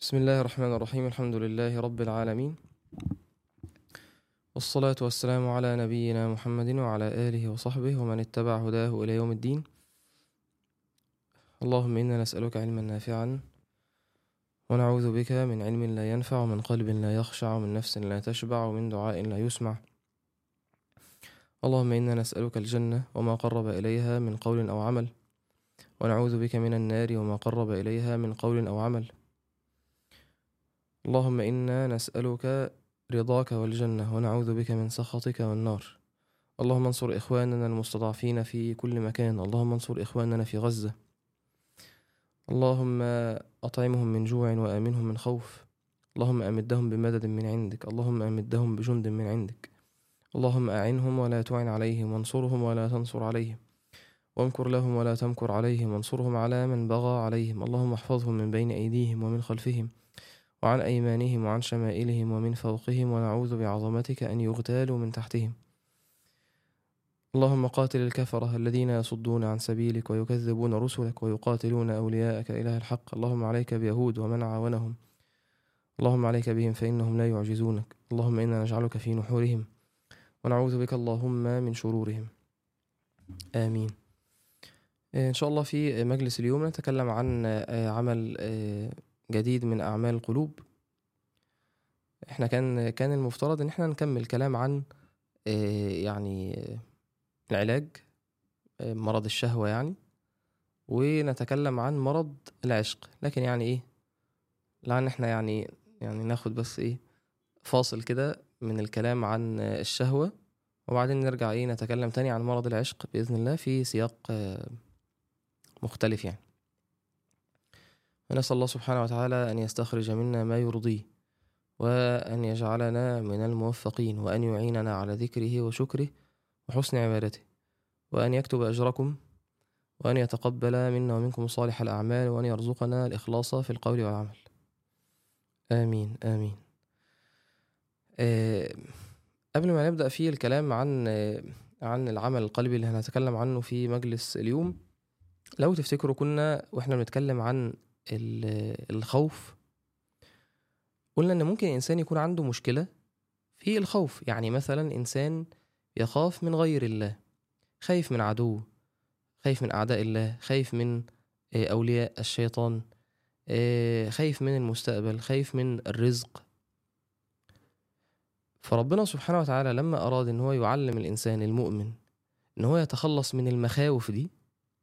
بسم الله الرحمن الرحيم الحمد لله رب العالمين والصلاة والسلام على نبينا محمد وعلى آله وصحبه ومن اتبع هداه إلى يوم الدين اللهم إنا نسألك علما نافعا ونعوذ بك من علم لا ينفع ومن قلب لا يخشع ومن نفس لا تشبع ومن دعاء لا يسمع اللهم إنا نسألك الجنة وما قرب إليها من قول أو عمل ونعوذ بك من النار وما قرب إليها من قول أو عمل اللهم إنا نسألك رضاك والجنة ونعوذ بك من سخطك والنار اللهم انصر إخواننا المستضعفين في كل مكان اللهم انصر إخواننا في غزة اللهم أطعمهم من جوع وآمنهم من خوف اللهم أمدهم بمدد من عندك اللهم أمدهم بجند من عندك اللهم أعنهم ولا تعن عليهم وانصرهم ولا تنصر عليهم وامكر لهم ولا تمكر عليهم وانصرهم على من بغى عليهم اللهم احفظهم من بين أيديهم ومن خلفهم وعن أيمانهم وعن شمائلهم ومن فوقهم ونعوذ بعظمتك أن يغتالوا من تحتهم اللهم قاتل الكفرة الذين يصدون عن سبيلك ويكذبون رسلك ويقاتلون أولياءك إله الحق اللهم عليك بيهود ومن عاونهم اللهم عليك بهم فإنهم لا يعجزونك اللهم إنا نجعلك في نحورهم ونعوذ بك اللهم من شرورهم آمين إن شاء الله في مجلس اليوم نتكلم عن عمل جديد من أعمال القلوب احنا كان كان المفترض ان احنا نكمل كلام عن يعني العلاج مرض الشهوة يعني ونتكلم عن مرض العشق لكن يعني ايه لعن احنا يعني يعني ناخد بس ايه فاصل كده من الكلام عن الشهوة وبعدين نرجع ايه نتكلم تاني عن مرض العشق بإذن الله في سياق مختلف يعني ونسأل الله سبحانه وتعالى أن يستخرج منا ما يرضيه وأن يجعلنا من الموفقين وأن يعيننا على ذكره وشكره وحسن عبادته وأن يكتب أجركم وأن يتقبل منا ومنكم صالح الأعمال وأن يرزقنا الإخلاص في القول والعمل آمين آمين أه قبل ما نبدأ في الكلام عن أه عن العمل القلبي اللي هنتكلم عنه في مجلس اليوم لو تفتكروا كنا واحنا بنتكلم عن الخوف قلنا ان ممكن الانسان يكون عنده مشكله في الخوف يعني مثلا انسان يخاف من غير الله خايف من عدو خايف من اعداء الله خايف من اولياء الشيطان خايف من المستقبل خايف من الرزق فربنا سبحانه وتعالى لما اراد ان هو يعلم الانسان المؤمن ان هو يتخلص من المخاوف دي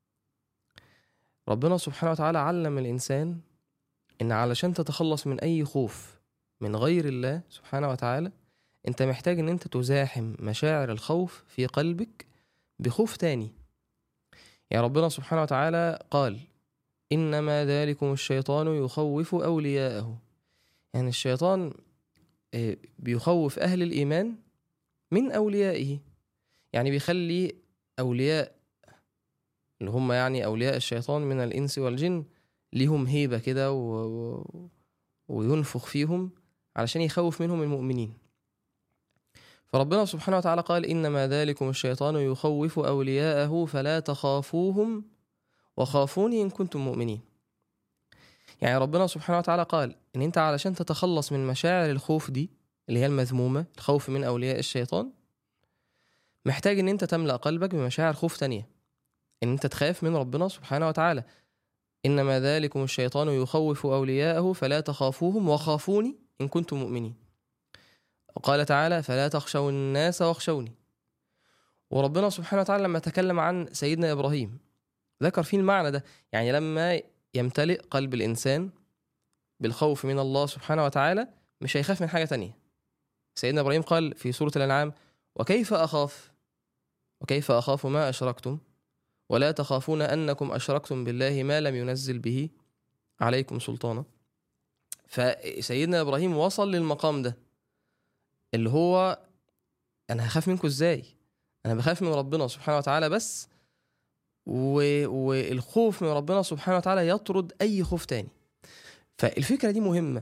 ربنا سبحانه وتعالى علم الإنسان إن علشان تتخلص من أي خوف من غير الله سبحانه وتعالى أنت محتاج إن أنت تزاحم مشاعر الخوف في قلبك بخوف تاني يعني ربنا سبحانه وتعالى قال إنما ذلكم الشيطان يخوف أولياءه يعني الشيطان بيخوف أهل الإيمان من أوليائه يعني بيخلي أولياء اللي هم يعني أولياء الشيطان من الإنس والجن ليهم هيبة كده و... و... وينفخ فيهم علشان يخوف منهم المؤمنين فربنا سبحانه وتعالى قال إنما ذلكم الشيطان يخوف أولياءه فلا تخافوهم وخافوني إن كنتم مؤمنين يعني ربنا سبحانه وتعالى قال إن أنت علشان تتخلص من مشاعر الخوف دي اللي هي المذمومة الخوف من أولياء الشيطان محتاج إن أنت تملأ قلبك بمشاعر خوف تانية ان انت تخاف من ربنا سبحانه وتعالى انما ذلكم الشيطان يخوف اولياءه فلا تخافوهم وخافوني ان كنتم مؤمنين وقال تعالى فلا تخشوا الناس واخشوني وربنا سبحانه وتعالى لما تكلم عن سيدنا ابراهيم ذكر فيه المعنى ده يعني لما يمتلئ قلب الانسان بالخوف من الله سبحانه وتعالى مش هيخاف من حاجه تانية سيدنا ابراهيم قال في سوره الانعام وكيف اخاف وكيف اخاف ما اشركتم ولا تخافون انكم اشركتم بالله ما لم ينزل به عليكم سلطانا فسيدنا ابراهيم وصل للمقام ده اللي هو انا هخاف منكم ازاي انا بخاف من ربنا سبحانه وتعالى بس و... والخوف من ربنا سبحانه وتعالى يطرد اي خوف تاني فالفكره دي مهمه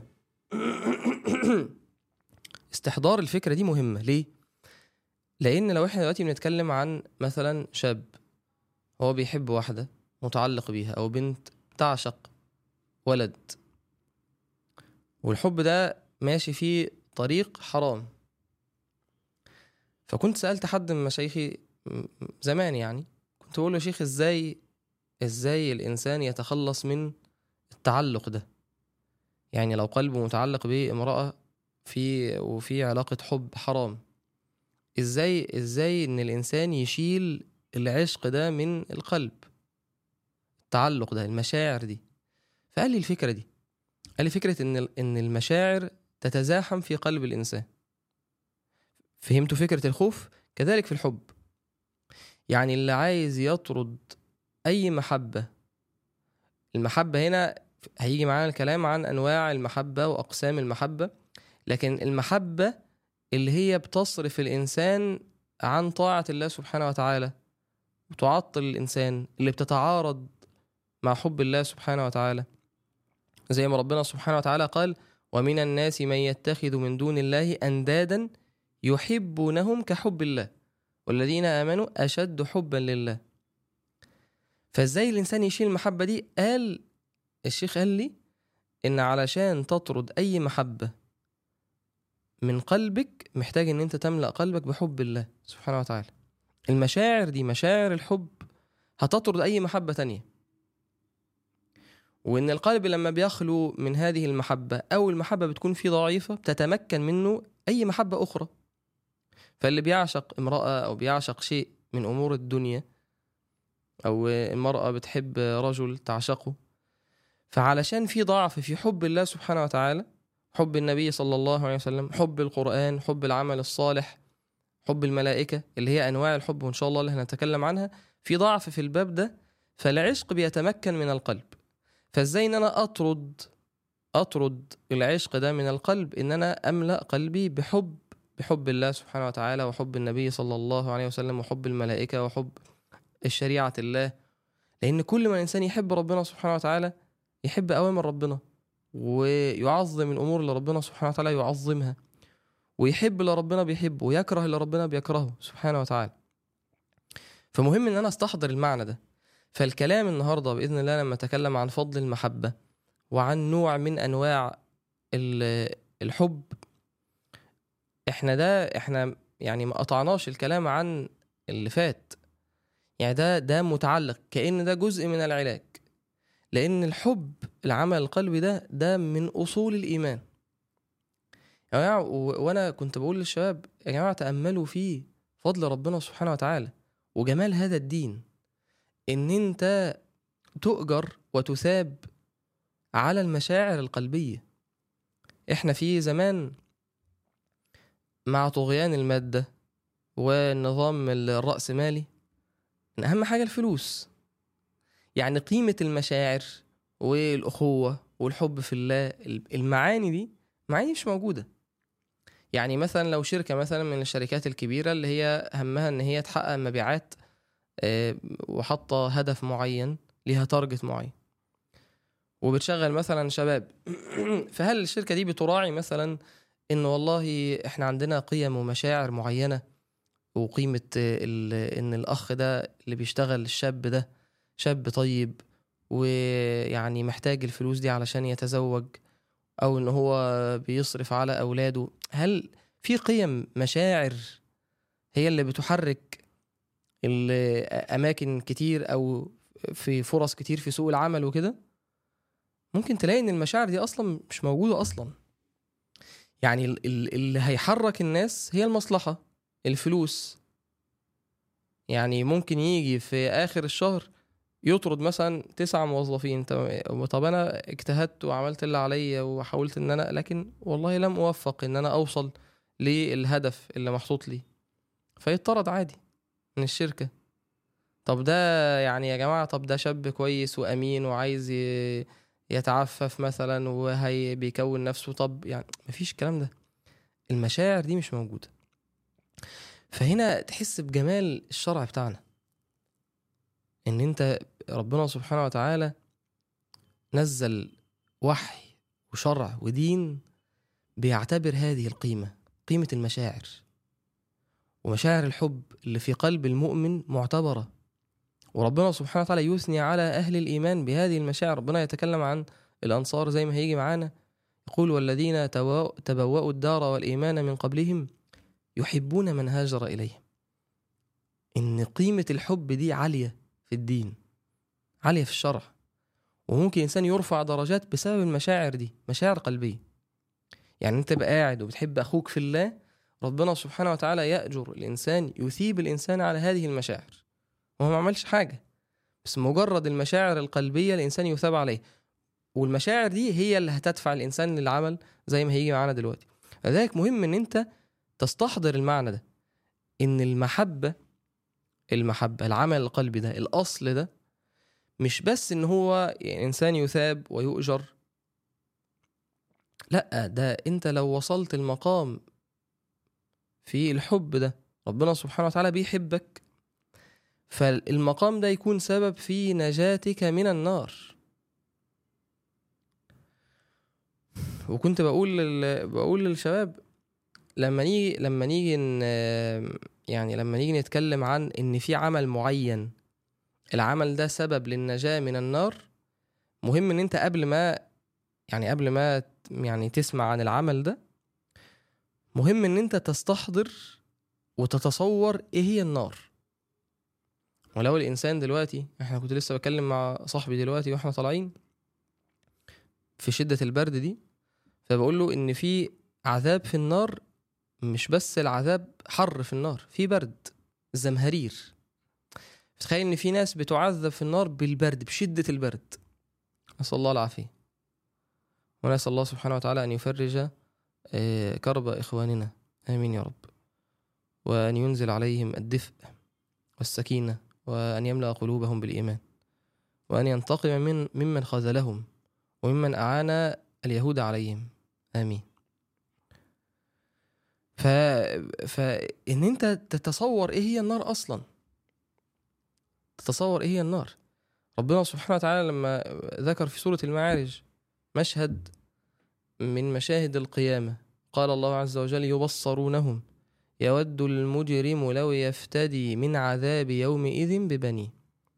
استحضار الفكره دي مهمه ليه لان لو احنا دلوقتي بنتكلم عن مثلا شاب هو بيحب واحدة متعلق بيها أو بنت تعشق ولد والحب ده ماشي فيه طريق حرام فكنت سألت حد من مشايخي م- زمان يعني كنت بقول له يا شيخ ازاي ازاي الانسان يتخلص من التعلق ده يعني لو قلبه متعلق بامرأة في وفي علاقة حب حرام ازاي ازاي ان الانسان يشيل العشق ده من القلب التعلق ده المشاعر دي فقال لي الفكرة دي قال لي فكرة ان ال- ان المشاعر تتزاحم في قلب الانسان فهمتوا فكرة الخوف كذلك في الحب يعني اللي عايز يطرد اي محبة المحبة هنا هيجي معانا الكلام عن انواع المحبة واقسام المحبة لكن المحبة اللي هي بتصرف الانسان عن طاعة الله سبحانه وتعالى وتعطل الانسان اللي بتتعارض مع حب الله سبحانه وتعالى زي ما ربنا سبحانه وتعالى قال ومن الناس من يتخذ من دون الله اندادا يحبونهم كحب الله والذين امنوا اشد حبا لله فازاي الانسان يشيل المحبه دي قال الشيخ قال لي ان علشان تطرد اي محبه من قلبك محتاج ان انت تملا قلبك بحب الله سبحانه وتعالى المشاعر دي مشاعر الحب هتطرد اي محبه تانية وان القلب لما بيخلو من هذه المحبه او المحبه بتكون فيه ضعيفه بتتمكن منه اي محبه اخرى فاللي بيعشق امراه او بيعشق شيء من امور الدنيا او امراه بتحب رجل تعشقه فعلشان في ضعف في حب الله سبحانه وتعالى حب النبي صلى الله عليه وسلم حب القرآن حب العمل الصالح حب الملائكة اللي هي أنواع الحب وإن شاء الله اللي هنتكلم عنها في ضعف في الباب ده فالعشق بيتمكن من القلب فازاي ان انا اطرد اطرد العشق ده من القلب ان انا املا قلبي بحب بحب الله سبحانه وتعالى وحب النبي صلى الله عليه وسلم وحب الملائكه وحب الشريعه الله لان كل ما الانسان يحب ربنا سبحانه وتعالى يحب اوامر ربنا ويعظم الامور اللي ربنا سبحانه وتعالى يعظمها ويحب اللي ربنا بيحبه ويكره اللي ربنا بيكرهه سبحانه وتعالى فمهم ان انا استحضر المعنى ده فالكلام النهارده باذن الله لما اتكلم عن فضل المحبه وعن نوع من انواع ال- الحب احنا ده احنا يعني ما قطعناش الكلام عن اللي فات يعني ده ده متعلق كأن ده جزء من العلاج لأن الحب العمل القلبي ده ده من أصول الإيمان يا جماعة و- وأنا كنت بقول للشباب يا جماعة تأملوا في فضل ربنا سبحانه وتعالى وجمال هذا الدين إن أنت تؤجر وتثاب على المشاعر القلبية إحنا في زمان مع طغيان المادة والنظام الرأسمالي إن أهم حاجة الفلوس يعني قيمة المشاعر والأخوة والحب في الله المعاني دي معاني مش موجودة يعني مثلا لو شركة مثلا من الشركات الكبيرة اللي هي همها إن هي تحقق مبيعات آه، وحاطة هدف معين ليها تارجت معين وبتشغل مثلا شباب فهل الشركة دي بتراعي مثلا إن والله إحنا عندنا قيم ومشاعر معينة وقيمة آه، ال- إن الأخ ده اللي بيشتغل الشاب ده شاب طيب ويعني محتاج الفلوس دي علشان يتزوج او ان هو بيصرف على اولاده هل في قيم مشاعر هي اللي بتحرك ال- اماكن كتير او في فرص كتير في سوق العمل وكده ممكن تلاقي ان المشاعر دي اصلا مش موجوده اصلا يعني ال- ال- اللي هيحرك الناس هي المصلحه الفلوس يعني ممكن يجي في اخر الشهر يطرد مثلا تسعة موظفين طب طب انا اجتهدت وعملت اللي عليا وحاولت ان انا لكن والله لم اوفق ان انا اوصل للهدف اللي محطوط لي فيطرد عادي من الشركة طب ده يعني يا جماعة طب ده شاب كويس وامين وعايز ي- يتعفف مثلا وهي بيكون نفسه طب يعني مفيش الكلام ده المشاعر دي مش موجودة فهنا تحس بجمال الشرع بتاعنا ان انت ربنا سبحانه وتعالى نزل وحي وشرع ودين بيعتبر هذه القيمة قيمة المشاعر ومشاعر الحب اللي في قلب المؤمن معتبرة وربنا سبحانه وتعالى يثني على أهل الإيمان بهذه المشاعر ربنا يتكلم عن الأنصار زي ما هيجي معانا يقول والذين توا- تبوأوا الدار والإيمان من قبلهم يحبون من هاجر إليهم إن قيمة الحب دي عالية في الدين عالية في الشرع وممكن إنسان يرفع درجات بسبب المشاعر دي مشاعر قلبية يعني أنت بقى قاعد وبتحب أخوك في الله ربنا سبحانه وتعالى يأجر الإنسان يثيب الإنسان على هذه المشاعر وهو ما عملش حاجة بس مجرد المشاعر القلبية الإنسان يثاب عليه والمشاعر دي هي اللي هتدفع الإنسان للعمل زي ما هيجي معانا دلوقتي لذلك مهم إن أنت تستحضر المعنى ده إن المحبة المحبة العمل القلبي ده الأصل ده مش بس إن هو إنسان يثاب ويؤجر لأ ده أنت لو وصلت المقام في الحب ده ربنا سبحانه وتعالى بيحبك فالمقام ده يكون سبب في نجاتك من النار وكنت بقول لل... بقول للشباب لما نيجي لما نيجي ن... يعني لما نيجي نتكلم عن ان في عمل معين العمل ده سبب للنجاة من النار مهم ان انت قبل ما يعني قبل ما يعني تسمع عن العمل ده مهم ان انت تستحضر وتتصور ايه هي النار ولو الانسان دلوقتي احنا كنت لسه بتكلم مع صاحبي دلوقتي واحنا طالعين في شدة البرد دي فبقول له ان في عذاب في النار مش بس العذاب حر في النار في برد زمهرير تخيل ان في ناس بتعذب في النار بالبرد بشدة البرد نسأل الله العافية ونسأل الله سبحانه وتعالى أن يفرج آه، كرب إخواننا آمين يا رب وأن ينزل عليهم الدفء والسكينة وأن يملأ قلوبهم بالإيمان وأن ينتقم من ممن خذلهم وممن أعان اليهود عليهم آمين ف... فإن أنت تتصور إيه هي النار أصلا تتصور إيه هي النار ربنا سبحانه وتعالى لما ذكر في سورة المعارج مشهد من مشاهد القيامة قال الله عز وجل يبصرونهم يود المجرم لو يفتدي من عذاب يومئذ ببنيه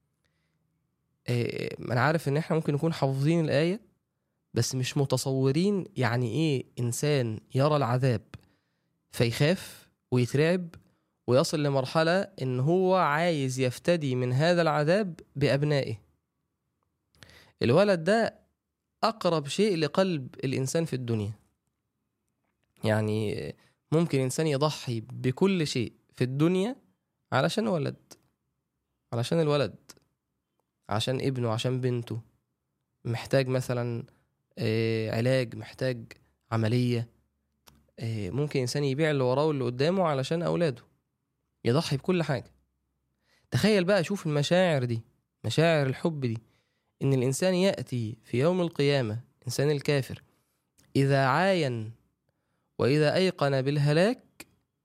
إيه، انا عارف ان احنا ممكن نكون حافظين الايه بس مش متصورين يعني ايه انسان يرى العذاب فيخاف ويترعب ويصل لمرحله ان هو عايز يفتدي من هذا العذاب بابنائه الولد ده اقرب شيء لقلب الانسان في الدنيا يعني ممكن انسان يضحي بكل شيء في الدنيا علشان ولد علشان الولد عشان ابنه عشان بنته محتاج مثلا آه، علاج محتاج عملية آه، ممكن إنسان يبيع اللي وراه واللي قدامه علشان أولاده يضحي بكل حاجة تخيل بقى شوف المشاعر دي مشاعر الحب دي إن الإنسان يأتي في يوم القيامة إنسان الكافر إذا عاين وإذا أيقن بالهلاك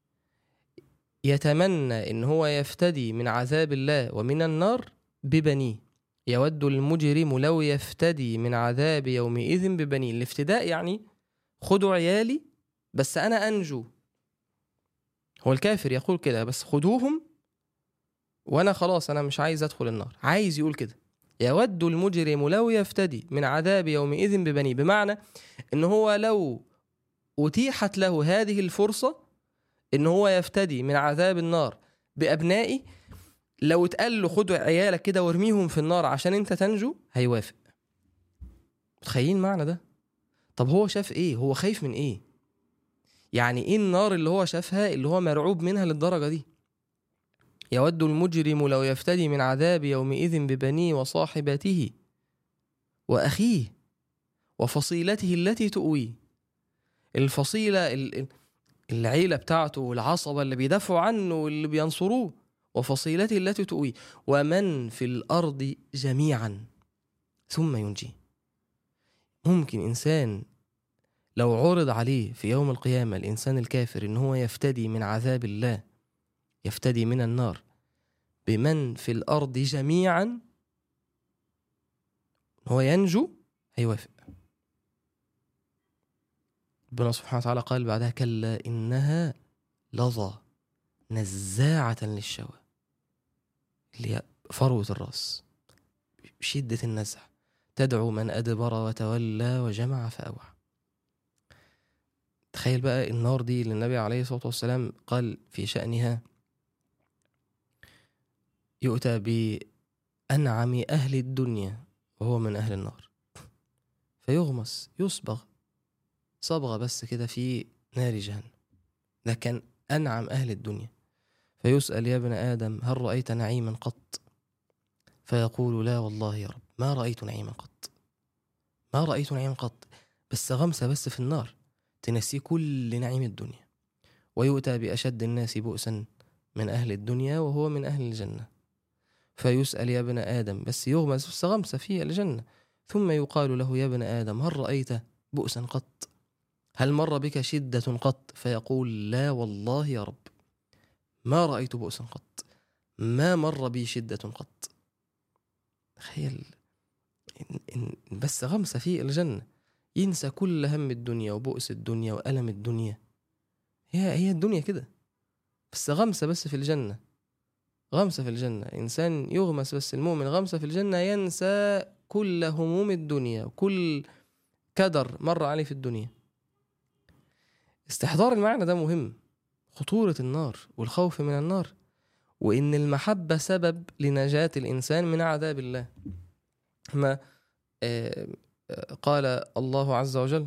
يتمنى إن هو يفتدي من عذاب الله ومن النار ببنيه يود المجرم لو يفتدي من عذاب يومئذ ببنيه الافتداء يعني خدوا عيالي بس أنا أنجو هو الكافر يقول كده بس خدوهم وأنا خلاص أنا مش عايز أدخل النار عايز يقول كده يود المجرم لو يفتدي من عذاب يومئذ ببنيه بمعنى إن هو لو أتيحت له هذه الفرصة إن هو يفتدي من عذاب النار بأبنائي لو اتقال له خد عيالك كده وارميهم في النار عشان انت تنجو هيوافق متخيلين معنى ده طب هو شاف ايه هو خايف من ايه يعني ايه النار اللي هو شافها اللي هو مرعوب منها للدرجة دي يود المجرم لو يفتدي من عذاب يومئذ ببنيه وصاحبته وأخيه وفصيلته التي تؤويه الفصيلة ال- ال- العيلة بتاعته والعصبة اللي بيدافعوا عنه واللي بينصروه وفصيلته التي تؤويه ومن في الأرض جميعا ثم ينجيه ممكن إنسان لو عرض عليه في يوم القيامة الإنسان الكافر إن هو يفتدي من عذاب الله يفتدي من النار بمن في الأرض جميعا هو ينجو هيوافق ربنا سبحانه وتعالى قال بعدها كلا إنها لظى نزاعة للشوى اللي هي فروة الرأس شدة النزع تدعو من أدبر وتولى وجمع فأوعى تخيل بقى النار دي اللي النبي عليه الصلاة والسلام قال في شأنها يؤتى بأنعم أهل الدنيا وهو من أهل النار فيغمس يصبغ صبغة بس كده في نار جهنم ده كان أنعم أهل الدنيا فيسأل يا ابن آدم هل رأيت نعيما قط فيقول لا والله يا رب ما رأيت نعيما قط ما رأيت نعيما قط بس غمسة بس في النار تنسيه كل نعيم الدنيا ويؤتى بأشد الناس بؤسا من أهل الدنيا وهو من أهل الجنة فيسأل يا ابن آدم بس يغمس بس غمسة في الجنة ثم يقال له يا ابن آدم هل رأيت بؤسا قط هل مر بك شدة قط فيقول لا والله يا رب ما رأيت بؤسا قط ما مر بي شدة قط تخيل إن, إن بس غمسة في الجنة ينسى كل هم الدنيا وبؤس الدنيا وألم الدنيا هي هي الدنيا كده بس غمسة بس في الجنة غمسة في الجنة إنسان يغمس بس المؤمن غمسة في الجنة ينسى كل هموم الدنيا وكل كدر مر عليه في الدنيا استحضار المعنى ده مهم خطورة النار والخوف من النار وإن المحبة سبب لنجاة الإنسان من عذاب الله ما آه، آه، قال الله عز وجل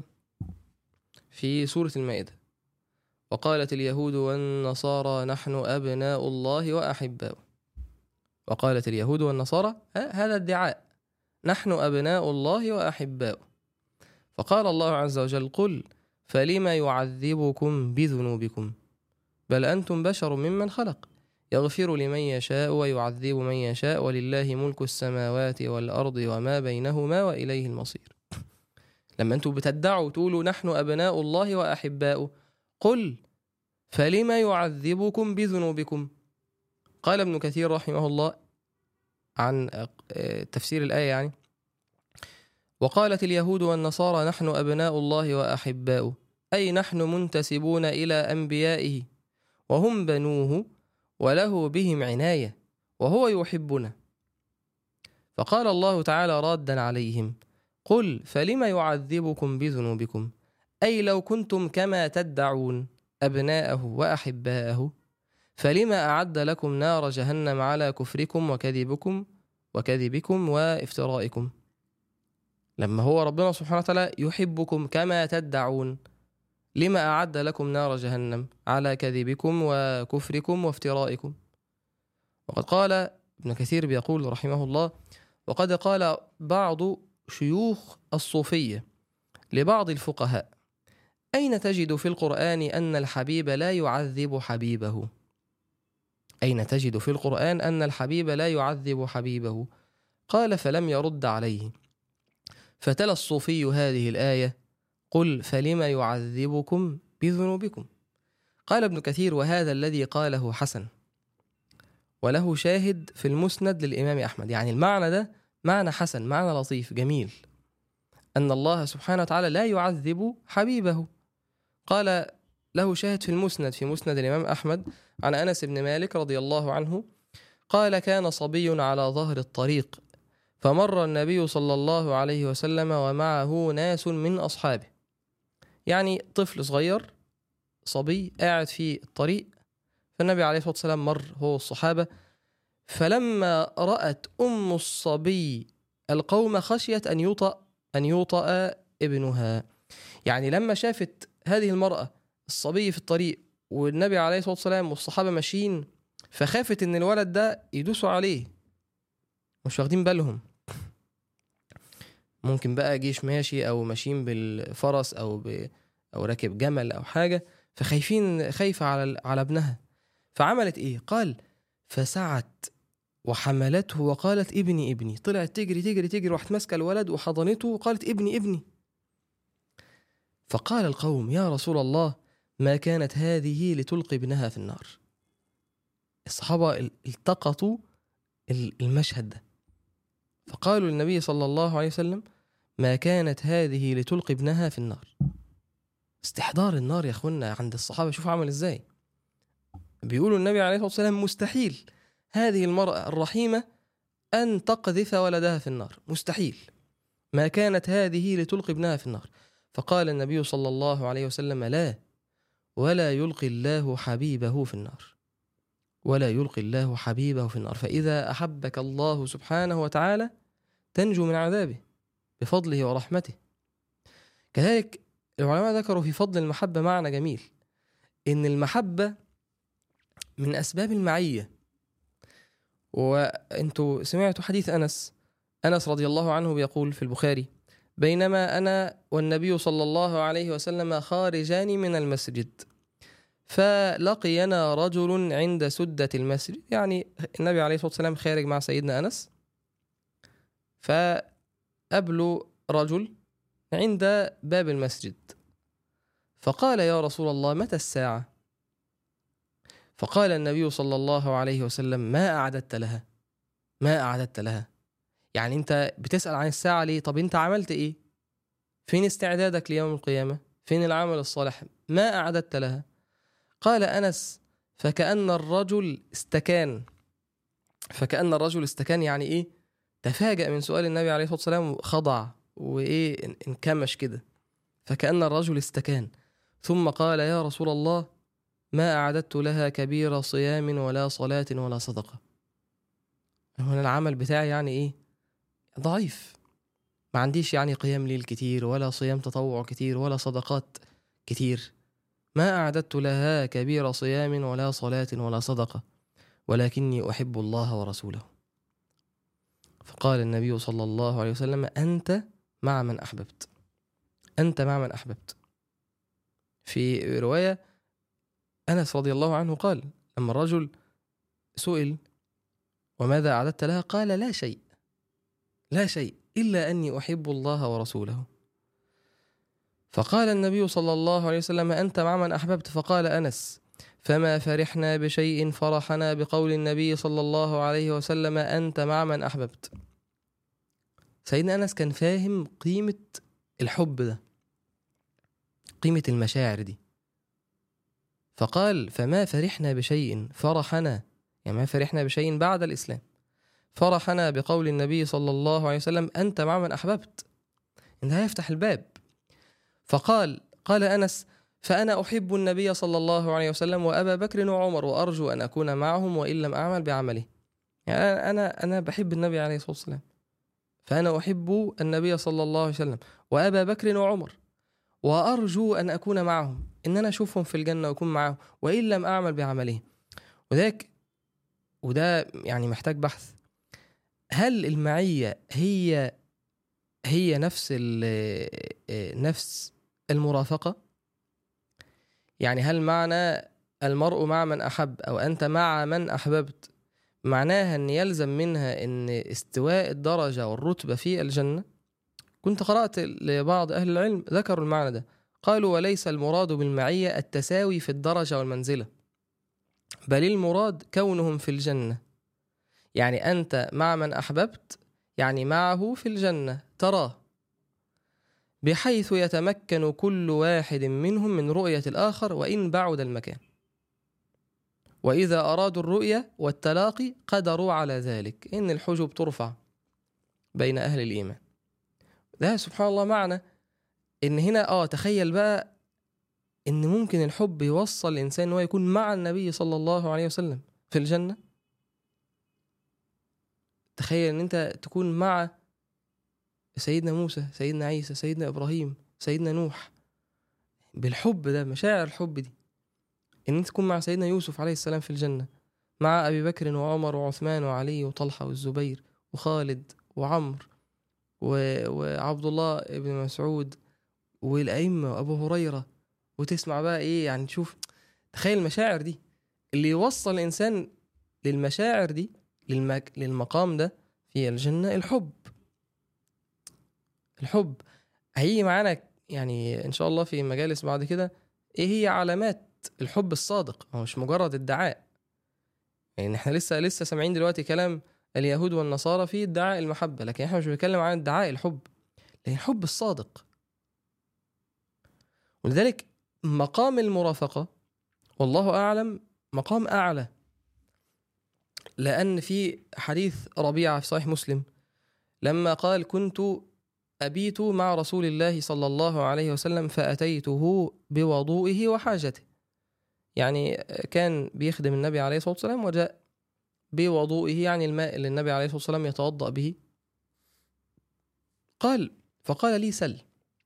في سورة المائدة وقالت اليهود والنصارى نحن أبناء الله وأحباؤه وقالت اليهود والنصارى ه- هذا ادعاء نحن أبناء الله وأحباؤه فقال الله عز وجل قل فلم يعذبكم بذنوبكم بل أنتم بشر ممن خلق يغفر لمن يشاء ويعذب من يشاء ولله ملك السماوات والأرض وما بينهما وإليه المصير لما أنتم بتدعوا تقولوا نحن أبناء الله وأحباؤه قل فلم يعذبكم بذنوبكم قال ابن كثير رحمه الله عن آه، تفسير الآية يعني وقالت اليهود والنصارى نحن أبناء الله وأحباؤه أي نحن منتسبون إلى أنبيائه وهم بنوه وله بهم عناية وهو يحبنا فقال الله تعالى رادا عليهم قل فلم يعذبكم بذنوبكم أي لو كنتم كما تدعون أبناءه وأحباءه فلما أعد لكم نار جهنم على كفركم وكذبكم وكذبكم وافترائكم لما هو ربنا سبحانه وتعالى يحبكم كما تدعون لما أعد لكم نار جهنم على كذبكم وكفركم وافترائكم وقد قال ابن كثير بيقول رحمه الله وقد قال بعض شيوخ الصوفية لبعض الفقهاء أين تجد في القرآن أن الحبيب لا يعذب حبيبه أين تجد في القرآن أن الحبيب لا يعذب حبيبه قال فلم يرد عليه فتلا الصوفي هذه الآية قل فلم يعذبكم بذنوبكم قال ابن كثير وهذا الذي قاله حسن وله شاهد في المسند للإمام أحمد يعني المعنى ده معنى حسن معنى لطيف جميل أن الله سبحانه وتعالى لا يعذب حبيبه قال له شاهد في المسند في مسند الإمام أحمد عن أنس بن مالك رضي الله عنه قال كان صبي على ظهر الطريق فمر النبي صلى الله عليه وسلم ومعه ناس من أصحابه يعني طفل صغير صبي قاعد في الطريق فالنبي عليه الصلاة والسلام مر هو والصحابة فلما رأت أم الصبي القوم خشيت أن يوطأ أن يوطأ ابنها يعني لما شافت هذه المرأة الصبي في الطريق والنبي عليه الصلاة والسلام والصحابة ماشيين فخافت إن الولد ده يدوسوا عليه مش واخدين بالهم ممكن بقى جيش ماشي أو ماشيين بالفرس أو ب... أو راكب جمل أو حاجة فخايفين خايفة على على ابنها فعملت إيه؟ قال فسعت وحملته وقالت ابني ابني طلعت تجري تجري تجري راحت ماسكة الولد وحضنته وقالت ابني ابني فقال القوم يا رسول الله ما كانت هذه لتلقي ابنها في النار الصحابة التقطوا المشهد ده فقالوا للنبي صلى الله عليه وسلم ما كانت هذه لتلقي ابنها في النار استحضار النار يا اخوانا عند الصحابة شوفوا عمل ازاي بيقولوا النبي عليه الصلاة والسلام مستحيل هذه المرأة الرحيمة أن تقذف ولدها في النار مستحيل ما كانت هذه لتلقي ابنها في النار فقال النبي صلى الله عليه وسلم لا ولا يلقي الله حبيبه في النار ولا يلقي الله حبيبه في النار فإذا أحبك الله سبحانه وتعالى تنجو من عذابه بفضله ورحمته كذلك العلماء ذكروا في فضل المحبة معنى جميل إن المحبة من أسباب المعية وأنتوا سمعتوا حديث أنس أنس رضي الله عنه بيقول في البخاري بينما أنا والنبي صلى الله عليه وسلم خارجان من المسجد فلقينا رجل عند سدة المسجد يعني النبي عليه الصلاة والسلام خارج مع سيدنا أنس فقابلوا رجل عند باب المسجد فقال يا رسول الله متى الساعة فقال النبي صلى الله عليه وسلم ما أعددت لها ما أعددت لها يعني أنت بتسأل عن الساعة ليه طب أنت عملت إيه فين استعدادك ليوم القيامة فين العمل الصالح ما أعددت لها قال أنس فكأن الرجل استكان فكأن الرجل استكان يعني إيه تفاجأ من سؤال النبي عليه الصلاة والسلام خضع وإيه انكمش كده فكأن الرجل استكان ثم قال يا رسول الله ما أعددت لها كبير صيام ولا صلاة ولا صدقة هنا العمل بتاعي يعني إيه ضعيف ما عنديش يعني قيام ليل كتير ولا صيام تطوع كتير ولا صدقات كتير ما أعددت لها كبير صيام ولا صلاة ولا صدقة ولكني أحب الله ورسوله فقال النبي صلى الله عليه وسلم أنت مع من أحببت أنت مع من أحببت في رواية أنس رضي الله عنه قال لما الرجل سئل وماذا أعددت لها قال لا شيء لا شيء إلا أني أحب الله ورسوله فقال النبي صلى الله عليه وسلم أنت مع من أحببت فقال أنس فما فرحنا بشيء فرحنا بقول النبي صلى الله عليه وسلم أنت مع من أحببت سيدنا أنس كان فاهم قيمة الحب ده قيمة المشاعر دي فقال فما فرحنا بشيء فرحنا يعني ما فرحنا بشيء بعد الإسلام فرحنا بقول النبي صلى الله عليه وسلم أنت مع من أحببت إن ده يفتح الباب فقال قال أنس فأنا أحب النبي صلى الله عليه وسلم وأبا بكر وعمر وأرجو أن أكون معهم وإن لم أعمل بعمله يعني أنا أنا أنا بحب النبي عليه الصلاة والسلام فأنا أحب النبي صلى الله عليه وسلم وأبا بكر وعمر وأرجو أن أكون معهم إن أنا أشوفهم في الجنة وأكون معهم وإن لم أعمل بعملهم وذاك وده يعني محتاج بحث هل المعية هي هي نفس نفس المرافقة يعني هل معنى المرء مع من أحب أو أنت مع من أحببت معناها أن يلزم منها أن استواء الدرجة والرتبة في الجنة كنت قرأت لبعض أهل العلم ذكروا المعنى ده قالوا وليس المراد بالمعية التساوي في الدرجة والمنزلة بل المراد كونهم في الجنة يعني أنت مع من أحببت يعني معه في الجنة تراه بحيث يتمكن كل واحد منهم من رؤية الآخر وإن بعد المكان وإذا أرادوا الرؤية والتلاقي قدروا على ذلك إن الحجب ترفع بين أهل الإيمان ده سبحان الله معنى إن هنا آه تخيل بقى إن ممكن الحب يوصل الإنسان إن هو يكون مع النبي صلى الله عليه وسلم في الجنة تخيل إن أنت تكون مع سيدنا موسى سيدنا عيسى سيدنا إبراهيم سيدنا نوح بالحب ده مشاعر الحب دي إن أنت تكون مع سيدنا يوسف عليه السلام في الجنة مع أبي بكر وعمر وعثمان وعلي وطلحة والزبير وخالد وعمر و... وعبد الله بن مسعود والأئمة وأبو هريرة وتسمع بقى إيه يعني تشوف تخيل المشاعر دي اللي يوصل الإنسان للمشاعر دي للمك... للمقام ده في الجنة الحب الحب هيجي معانا يعني ان شاء الله في مجالس بعد كده ايه هي علامات الحب الصادق هو مش مجرد ادعاء يعني احنا لسه لسه سامعين دلوقتي كلام اليهود والنصارى في ادعاء المحبه لكن احنا مش بنتكلم عن ادعاء الحب لكن الحب الصادق ولذلك مقام المرافقه والله اعلم مقام اعلى لان في حديث ربيعه في صحيح مسلم لما قال كنت أبيت مع رسول الله صلى الله عليه وسلم فأتيته بوضوئه وحاجته يعني كان بيخدم النبي عليه الصلاة والسلام وجاء بوضوئه يعني الماء اللي النبي عليه الصلاة والسلام يتوضأ به قال فقال لي سل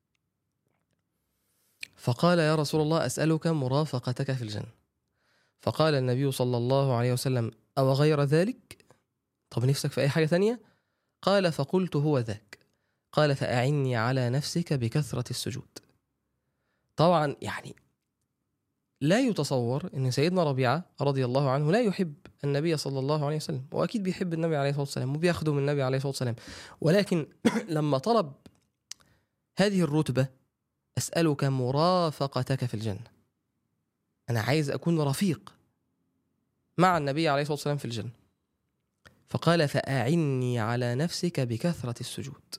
فقال يا رسول الله أسألك مرافقتك في الجنة فقال النبي صلى الله عليه وسلم أو غير ذلك طب نفسك في أي حاجة تانية قال فقلت هو ذاك قال فأعني على نفسك بكثرة السجود طبعا يعني لا يتصور ان سيدنا ربيعه رضي الله عنه لا يحب النبي صلى الله عليه وسلم واكيد بيحب النبي عليه الصلاه والسلام وبيخدم النبي عليه الصلاه والسلام ولكن لما طلب هذه الرتبه اسالك مرافقتك في الجنه انا عايز اكون رفيق مع النبي عليه الصلاه والسلام في الجنه فقال فاعني على نفسك بكثره السجود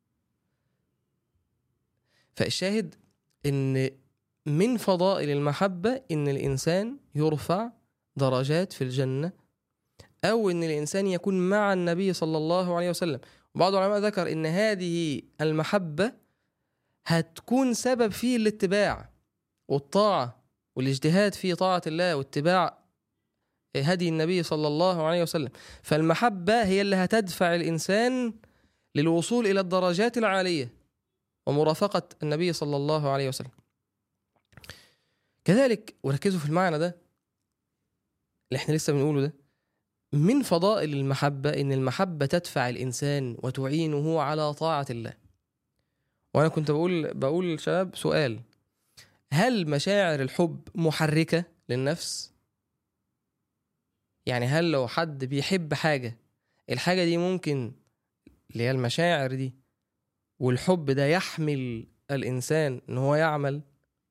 فالشاهد ان من فضائل المحبة إن الإنسان يرفع درجات في الجنة أو إن الإنسان يكون مع النبي صلى الله عليه وسلم بعض العلماء ذكر إن هذه المحبة هتكون سبب في الاتباع والطاعة والاجتهاد في طاعة الله واتباع هدي النبي صلى الله عليه وسلم فالمحبة هي اللي هتدفع الإنسان للوصول إلى الدرجات العالية ومرافقة النبي صلى الله عليه وسلم كذلك وركزوا في المعنى ده اللي احنا لسه بنقوله ده من فضائل المحبة إن المحبة تدفع الإنسان وتعينه على طاعة الله وأنا كنت بقول بقول للشباب سؤال هل مشاعر الحب محركة للنفس؟ يعني هل لو حد بيحب حاجة الحاجة دي ممكن اللي هي المشاعر دي والحب ده يحمل الإنسان إن هو يعمل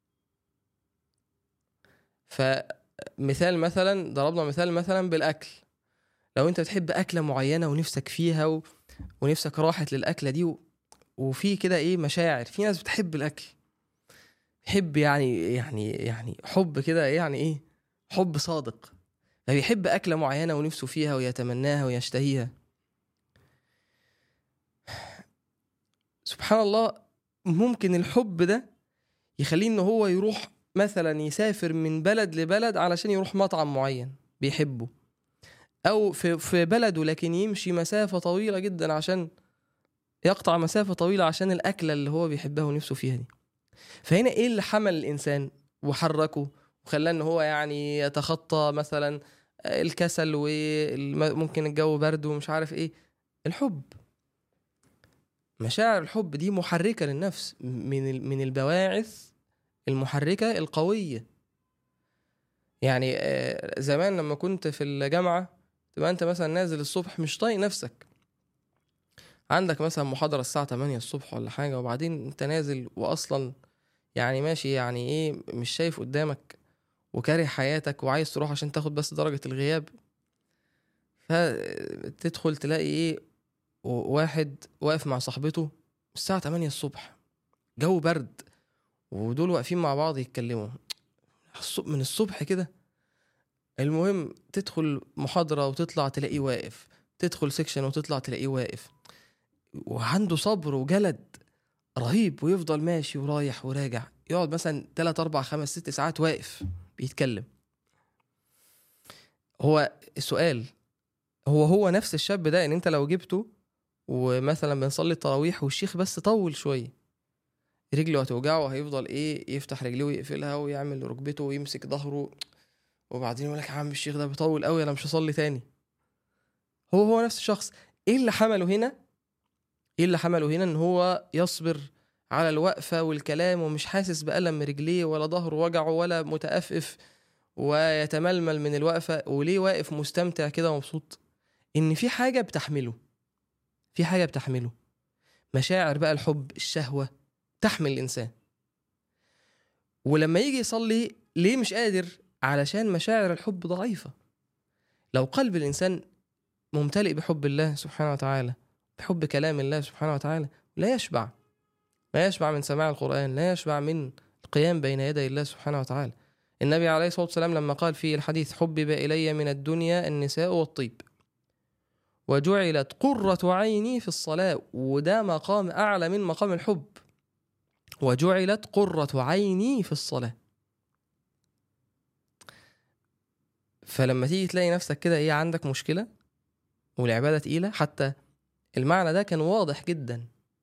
فمثال مثلا ضربنا مثال مثلا بالاكل لو انت بتحب اكله معينه ونفسك فيها و... ونفسك راحت للاكله دي و... وفي كده ايه مشاعر في ناس بتحب الاكل بيحب يعني يعني يعني حب كده يعني ايه حب صادق فبيحب اكله معينه ونفسه فيها ويتمناها ويشتهيها سبحان الله ممكن الحب ده يخليه ان هو يروح مثلا يسافر من بلد لبلد علشان يروح مطعم معين بيحبه او في في بلده لكن يمشي مسافه طويله جدا عشان يقطع مسافه طويله عشان الاكله اللي هو بيحبها ونفسه فيها دي فهنا ايه اللي حمل الانسان وحركه وخلاه ان هو يعني يتخطى مثلا الكسل وممكن الجو برد ومش عارف ايه الحب مشاعر الحب دي محركه للنفس من من البواعث المحركه القويه يعني آه، زمان لما كنت في الجامعه تبقى انت مثلا نازل الصبح مش طايق نفسك عندك مثلا محاضره الساعه 8 الصبح ولا حاجه وبعدين انت نازل واصلا يعني ماشي يعني ايه مش شايف قدامك وكاره حياتك وعايز تروح عشان تاخد بس درجه الغياب فتدخل تلاقي ايه واحد واقف مع صاحبته الساعه 8 الصبح جو برد ودول واقفين مع بعض يتكلموا من الصبح كده المهم تدخل محاضرة وتطلع تلاقيه واقف تدخل سيكشن وتطلع تلاقيه واقف وعنده صبر وجلد رهيب ويفضل ماشي ورايح وراجع يقعد مثلا 3 4 5 6 ساعات واقف بيتكلم هو السؤال هو هو نفس الشاب ده ان انت لو جبته ومثلا بنصلي التراويح والشيخ بس طول شويه رجله هتوجعه هيفضل ايه يفتح رجليه ويقفلها ويعمل ركبته ويمسك ظهره وبعدين يقول لك يا عم الشيخ ده بيطول قوي انا مش هصلي تاني هو هو نفس الشخص ايه اللي حمله هنا ايه اللي حمله هنا ان هو يصبر على الوقفه والكلام ومش حاسس بالم رجليه ولا ظهره وجعه ولا متأفف ويتململ من الوقفه وليه واقف مستمتع كده ومبسوط ان في حاجه بتحمله في حاجه بتحمله مشاعر بقى الحب الشهوه تحمل الانسان ولما يجي يصلي ليه مش قادر علشان مشاعر الحب ضعيفه لو قلب الانسان ممتلئ بحب الله سبحانه وتعالى بحب كلام الله سبحانه وتعالى لا يشبع لا يشبع من سماع القرآن لا يشبع من القيام بين يدي الله سبحانه وتعالى النبي عليه الصلاة والسلام لما قال في الحديث حبب إلي من الدنيا النساء والطيب وجعلت قرة عيني في الصلاة وده مقام أعلى من مقام الحب وجعلت قرة عيني في الصلاة فلما تيجي تلاقي نفسك كده ايه عندك مشكله والعباده تقيله حتى المعنى ده كان واضح جدا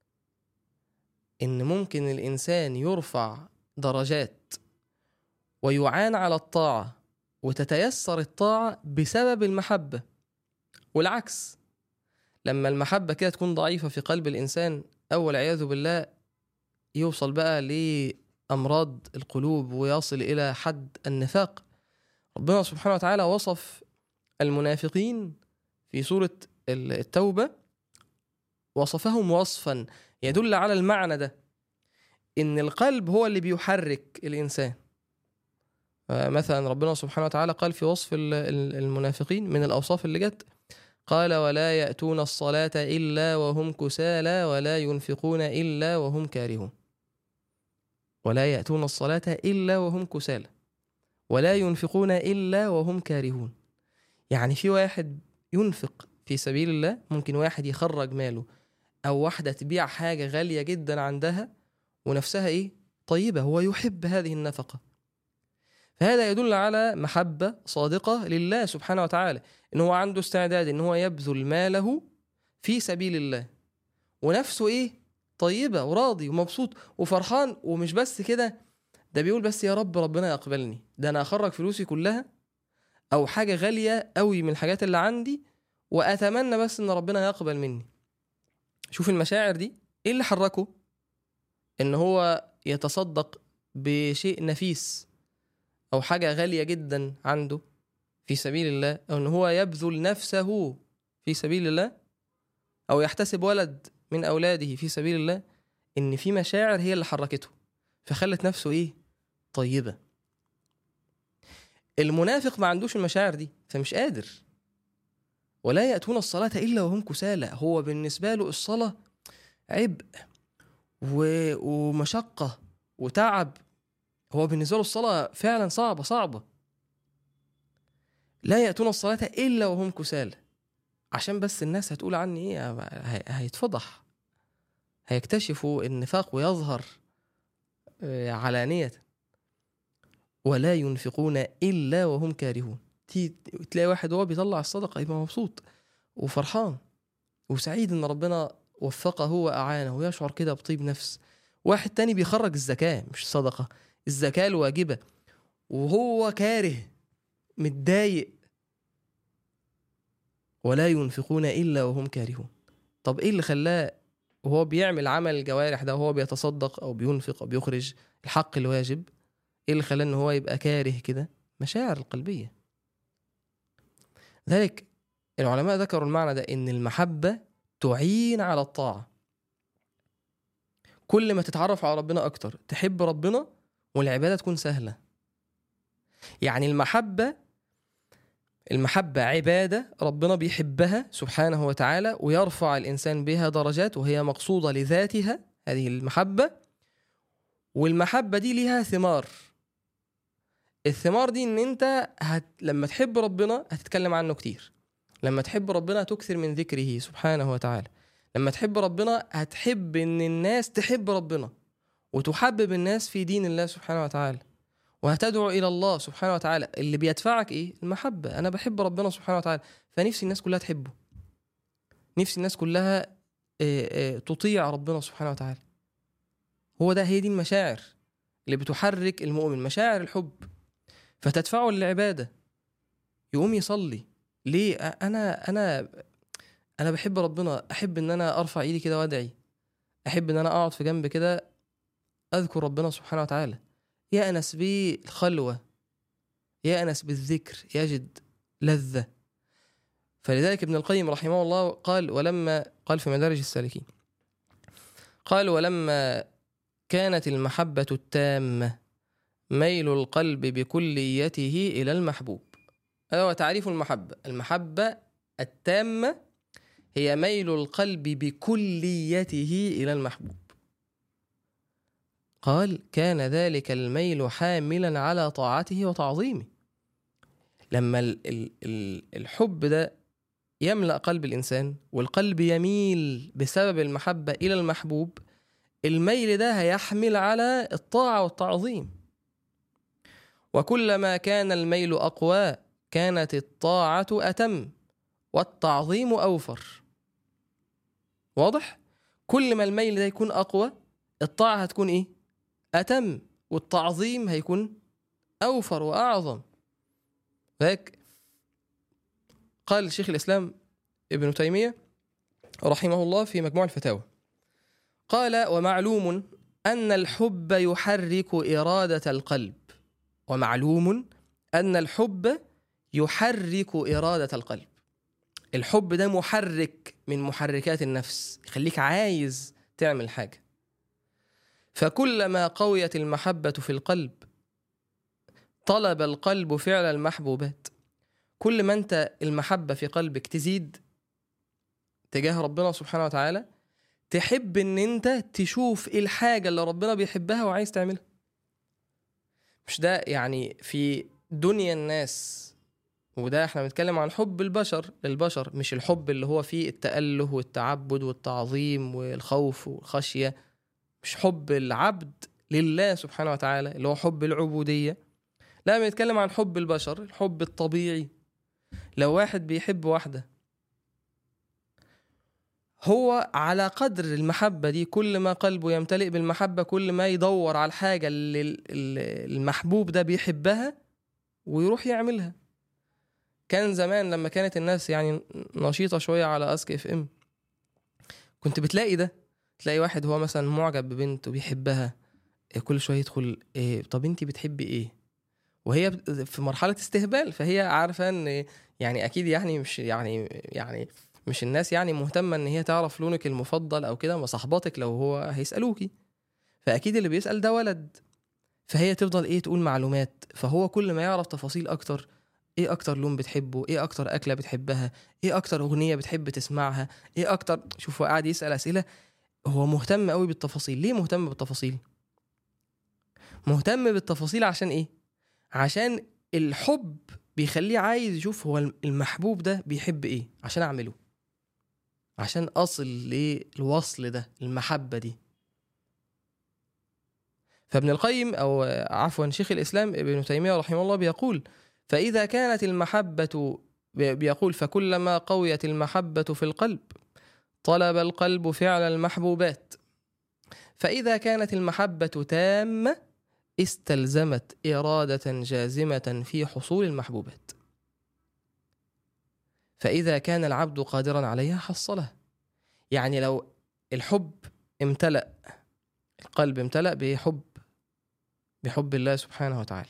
ان ممكن الانسان يرفع درجات ويعان على الطاعه وتتيسر الطاعه بسبب المحبه والعكس لما المحبه كده تكون ضعيفه في قلب الانسان او والعياذ بالله يوصل بقى لامراض القلوب ويصل الى حد النفاق ربنا سبحانه وتعالى وصف المنافقين في سوره التوبه وصفهم وصفا يدل على المعنى ده ان القلب هو اللي بيحرك الانسان مثلا ربنا سبحانه وتعالى قال في وصف المنافقين من الاوصاف اللي جت قال ولا ياتون الصلاه الا وهم كسالى ولا ينفقون الا وهم كارهون ولا ياتون الصلاه الا وهم كسالى ولا ينفقون الا وهم كارهون يعني في واحد ينفق في سبيل الله ممكن واحد يخرج ماله او واحده تبيع حاجه غاليه جدا عندها ونفسها ايه طيبه هو يحب هذه النفقه فهذا يدل على محبه صادقه لله سبحانه وتعالى ان هو عنده استعداد ان هو يبذل ماله في سبيل الله ونفسه ايه طيبه وراضي ومبسوط وفرحان ومش بس كده ده بيقول بس يا رب ربنا يقبلني ده انا اخرج فلوسي كلها او حاجه غاليه قوي من الحاجات اللي عندي واتمنى بس ان ربنا يقبل مني شوف المشاعر دي ايه اللي حركه ان هو يتصدق بشيء نفيس او حاجه غاليه جدا عنده في سبيل الله او ان هو يبذل نفسه في سبيل الله او يحتسب ولد من اولاده في سبيل الله ان في مشاعر هي اللي حركته فخلت نفسه ايه طيبه المنافق ما عندوش المشاعر دي فمش قادر ولا يأتون الصلاة إلا وهم كسالى هو بالنسبة له الصلاة عبء و... ومشقة وتعب هو بالنسبة له الصلاة فعلا صعبة صعبة لا يأتون الصلاة إلا وهم كسالى عشان بس الناس هتقول عني إيه هي- هيتفضح هيكتشفوا النفاق ويظهر آه، علانية ولا ينفقون إلا وهم كارهون تي- تلاقي واحد وهو بيطلع الصدقة يبقى مبسوط وفرحان وسعيد إن ربنا وفقه وأعانه ويشعر كده بطيب نفس واحد تاني بيخرج الزكاة مش صدقة الزكاة الواجبة وهو كاره متضايق ولا ينفقون إلا وهم كارهون طب إيه اللي خلاه وهو بيعمل عمل الجوارح ده وهو بيتصدق أو بينفق أو بيخرج الحق الواجب إيه اللي خلاه إن هو يبقى كاره كده مشاعر القلبية ذلك العلماء ذكروا المعنى ده إن المحبة تعين على الطاعة كل ما تتعرف على ربنا أكتر تحب ربنا والعبادة تكون سهلة يعني المحبة المحبة عبادة ربنا بيحبها سبحانه وتعالى ويرفع الإنسان بها درجات وهي مقصودة لذاتها هذه المحبة والمحبة دي ليها ثمار الثمار دي ان انت هت... لما تحب ربنا هتتكلم عنه كتير لما تحب ربنا تكثر من ذكره سبحانه وتعالى لما تحب ربنا هتحب ان الناس تحب ربنا وتحبب الناس في دين الله سبحانه وتعالى وهتدعو الى الله سبحانه وتعالى اللي بيدفعك ايه المحبه انا بحب ربنا سبحانه وتعالى فنفسي الناس كلها تحبه نفسي الناس كلها آه، آه، تطيع ربنا سبحانه وتعالى هو ده هي دي المشاعر اللي بتحرك المؤمن مشاعر الحب فتدفعه للعباده يقوم يصلي ليه أ- انا انا انا بحب ربنا احب ان انا ارفع ايدي كده وادعي احب ان انا اقعد في جنب كده اذكر ربنا سبحانه وتعالى يأنس بالخلوة يأنس بالذكر يجد لذة فلذلك ابن القيم رحمه الله قال ولما قال في مدارج السالكين قال ولما كانت المحبة التامة ميل القلب بكليته إلى المحبوب هذا هو تعريف المحبة المحبة التامة هي ميل القلب بكليته إلى المحبوب قال كان ذلك الميل حاملا على طاعته وتعظيمه لما ال- ال- ال- الحب ده يملأ قلب الإنسان والقلب يميل بسبب المحبة إلى المحبوب الميل ده هيحمل على الطاعة والتعظيم وكلما كان الميل أقوى كانت الطاعة أتم والتعظيم أوفر واضح؟ كل ما الميل ده يكون أقوى الطاعة هتكون إيه؟ أتم والتعظيم هيكون أوفر وأعظم ذلك قال شيخ الإسلام ابن تيمية رحمه الله في مجموع الفتاوى قال ومعلوم أن الحب يحرك إرادة القلب ومعلوم أن الحب يحرك إرادة القلب الحب ده محرك من محركات النفس يخليك عايز تعمل حاجة فكلما قويت المحبة في القلب طلب القلب فعل المحبوبات كل ما انت المحبة في قلبك تزيد تجاه ربنا سبحانه وتعالى تحب ان انت تشوف ايه الحاجة اللي ربنا بيحبها وعايز تعملها مش ده يعني في دنيا الناس وده احنا بنتكلم عن حب البشر للبشر مش الحب اللي هو فيه التأله والتعبد والتعظيم والخوف والخشية مش حب العبد لله سبحانه وتعالى اللي هو حب العبودية لا بنتكلم عن حب البشر الحب الطبيعي لو واحد بيحب واحدة هو على قدر المحبة دي كل ما قلبه يمتلئ بالمحبة كل ما يدور على الحاجة اللي المحبوب ده بيحبها ويروح يعملها كان زمان لما كانت الناس يعني نشيطة شوية على اسك اف ام كنت بتلاقي ده تلاقي واحد هو مثلا معجب ببنت وبيحبها كل شوية يدخل إيه طب انت بتحبي ايه وهي في مرحلة استهبال فهي عارفة ان يعني اكيد يعني مش يعني يعني مش الناس يعني مهتمة ان هي تعرف لونك المفضل او كده ما صاحباتك لو هو هيسألوكي فاكيد اللي بيسأل ده ولد فهي تفضل ايه تقول معلومات فهو كل ما يعرف تفاصيل اكتر ايه اكتر لون بتحبه ايه اكتر اكله بتحبها ايه اكتر اغنيه بتحب تسمعها ايه اكتر شوف هو قاعد يسال اسئله هو مهتم قوي بالتفاصيل ليه مهتم بالتفاصيل مهتم بالتفاصيل عشان ايه عشان الحب بيخليه عايز يشوف هو المحبوب ده بيحب ايه عشان اعمله عشان اصل للوصل ده المحبه دي فابن القيم او عفوا شيخ الاسلام ابن تيميه رحمه الله بيقول فإذا كانت المحبة بيقول فكلما قويت المحبة في القلب طلب القلب فعل المحبوبات فإذا كانت المحبة تامة استلزمت إرادة جازمة في حصول المحبوبات فإذا كان العبد قادرا عليها حصلها يعني لو الحب امتلأ القلب امتلأ بحب بحب الله سبحانه وتعالى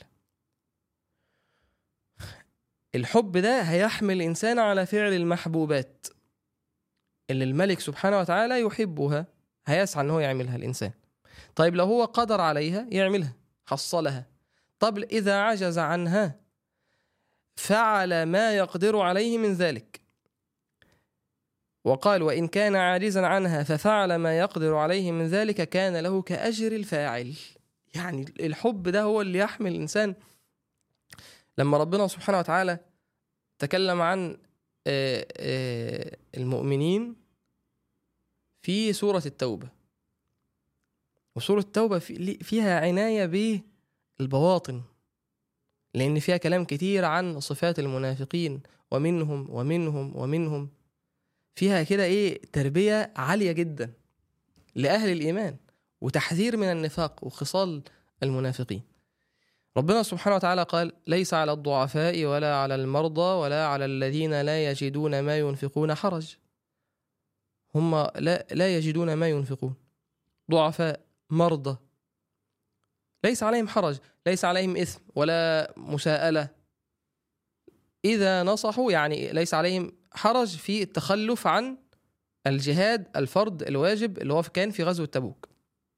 الحب ده هيحمل الإنسان على فعل المحبوبات اللي الملك سبحانه وتعالى يحبها هيسعى ان هو يعملها الانسان طيب لو هو قدر عليها يعملها حصلها طب اذا عجز عنها فعل ما يقدر عليه من ذلك وقال وان كان عاجزا عنها ففعل ما يقدر عليه من ذلك كان له كاجر الفاعل يعني الحب ده هو اللي يحمل الانسان لما ربنا سبحانه وتعالى تكلم عن المؤمنين في سورة التوبة وسورة التوبة فيها عناية بالبواطن لأن فيها كلام كتير عن صفات المنافقين ومنهم ومنهم ومنهم فيها كده إيه تربية عالية جدا لأهل الإيمان وتحذير من النفاق وخصال المنافقين ربنا سبحانه وتعالى قال ليس على الضعفاء ولا على المرضى ولا على الذين لا يجدون ما ينفقون حرج هم لا, لا يجدون ما ينفقون ضعفاء مرضى ليس عليهم حرج ليس عليهم إثم ولا مساءلة إذا نصحوا يعني ليس عليهم حرج في التخلف عن الجهاد الفرض الواجب اللي هو كان في غزوة تبوك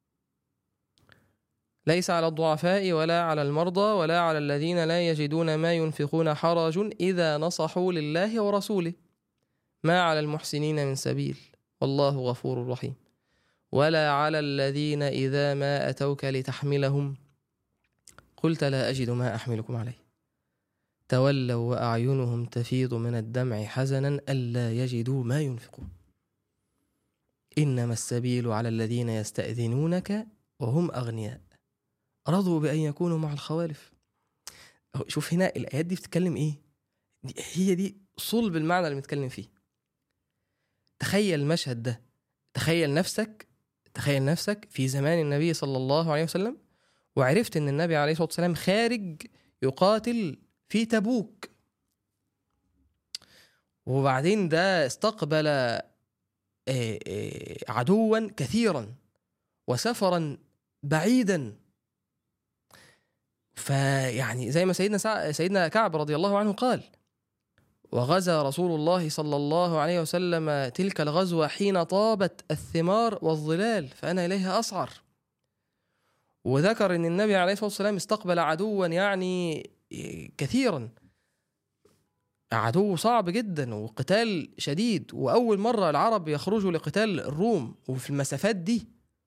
ليس على الضعفاء ولا على المرضى ولا على الذين لا يجدون ما ينفقون حرج إذا نصحوا لله ورسوله ما على المحسنين من سبيل والله غفور رحيم ولا على الذين إذا ما أتوك لتحملهم قلت لا أجد ما أحملكم عليه تولوا وأعينهم تفيض من الدمع حزنا ألا يجدوا ما ينفقون إنما السبيل على الذين يستأذنونك وهم أغنياء رضوا بأن يكونوا مع الخوالف شوف هنا الآيات دي بتتكلم إيه دي هي دي صلب المعنى اللي بنتكلم فيه تخيل المشهد ده تخيل نفسك تخيل نفسك في زمان النبي صلى الله عليه وسلم وعرفت ان النبي عليه الصلاه والسلام خارج يقاتل في تبوك وبعدين ده استقبل آه، آه، عدوا كثيرا وسفرا بعيدا فيعني زي ما سيدنا سع... سيدنا كعب رضي الله عنه قال وغزا رسول الله صلى الله عليه وسلم تلك الغزوة حين طابت الثمار والظلال فأنا إليها أسعر وذكر أن النبي عليه الصلاة والسلام استقبل عدوا يعني كثيرا عدو صعب جدا وقتال شديد وأول مرة العرب يخرجوا لقتال الروم وفي المسافات دي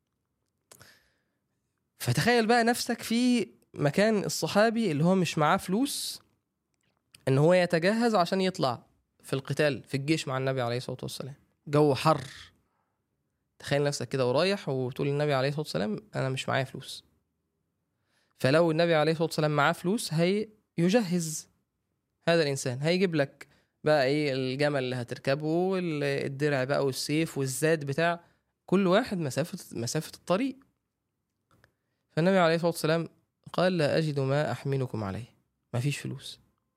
فتخيل بقى نفسك في مكان الصحابي اللي هو مش معاه فلوس ان هو يتجهز عشان يطلع في القتال في الجيش مع النبي عليه الصلاه والسلام جو حر تخيل نفسك كده ورايح وتقول للنبي عليه الصلاه والسلام انا مش معايا فلوس فلو النبي عليه الصلاه والسلام معاه فلوس هي يجهز هذا الانسان هيجيب لك بقى ايه الجمل اللي هتركبه والدرع بقى والسيف والزاد بتاع كل واحد مسافه مسافه الطريق فالنبي عليه الصلاه والسلام قال لا اجد ما احملكم عليه ما فيش فلوس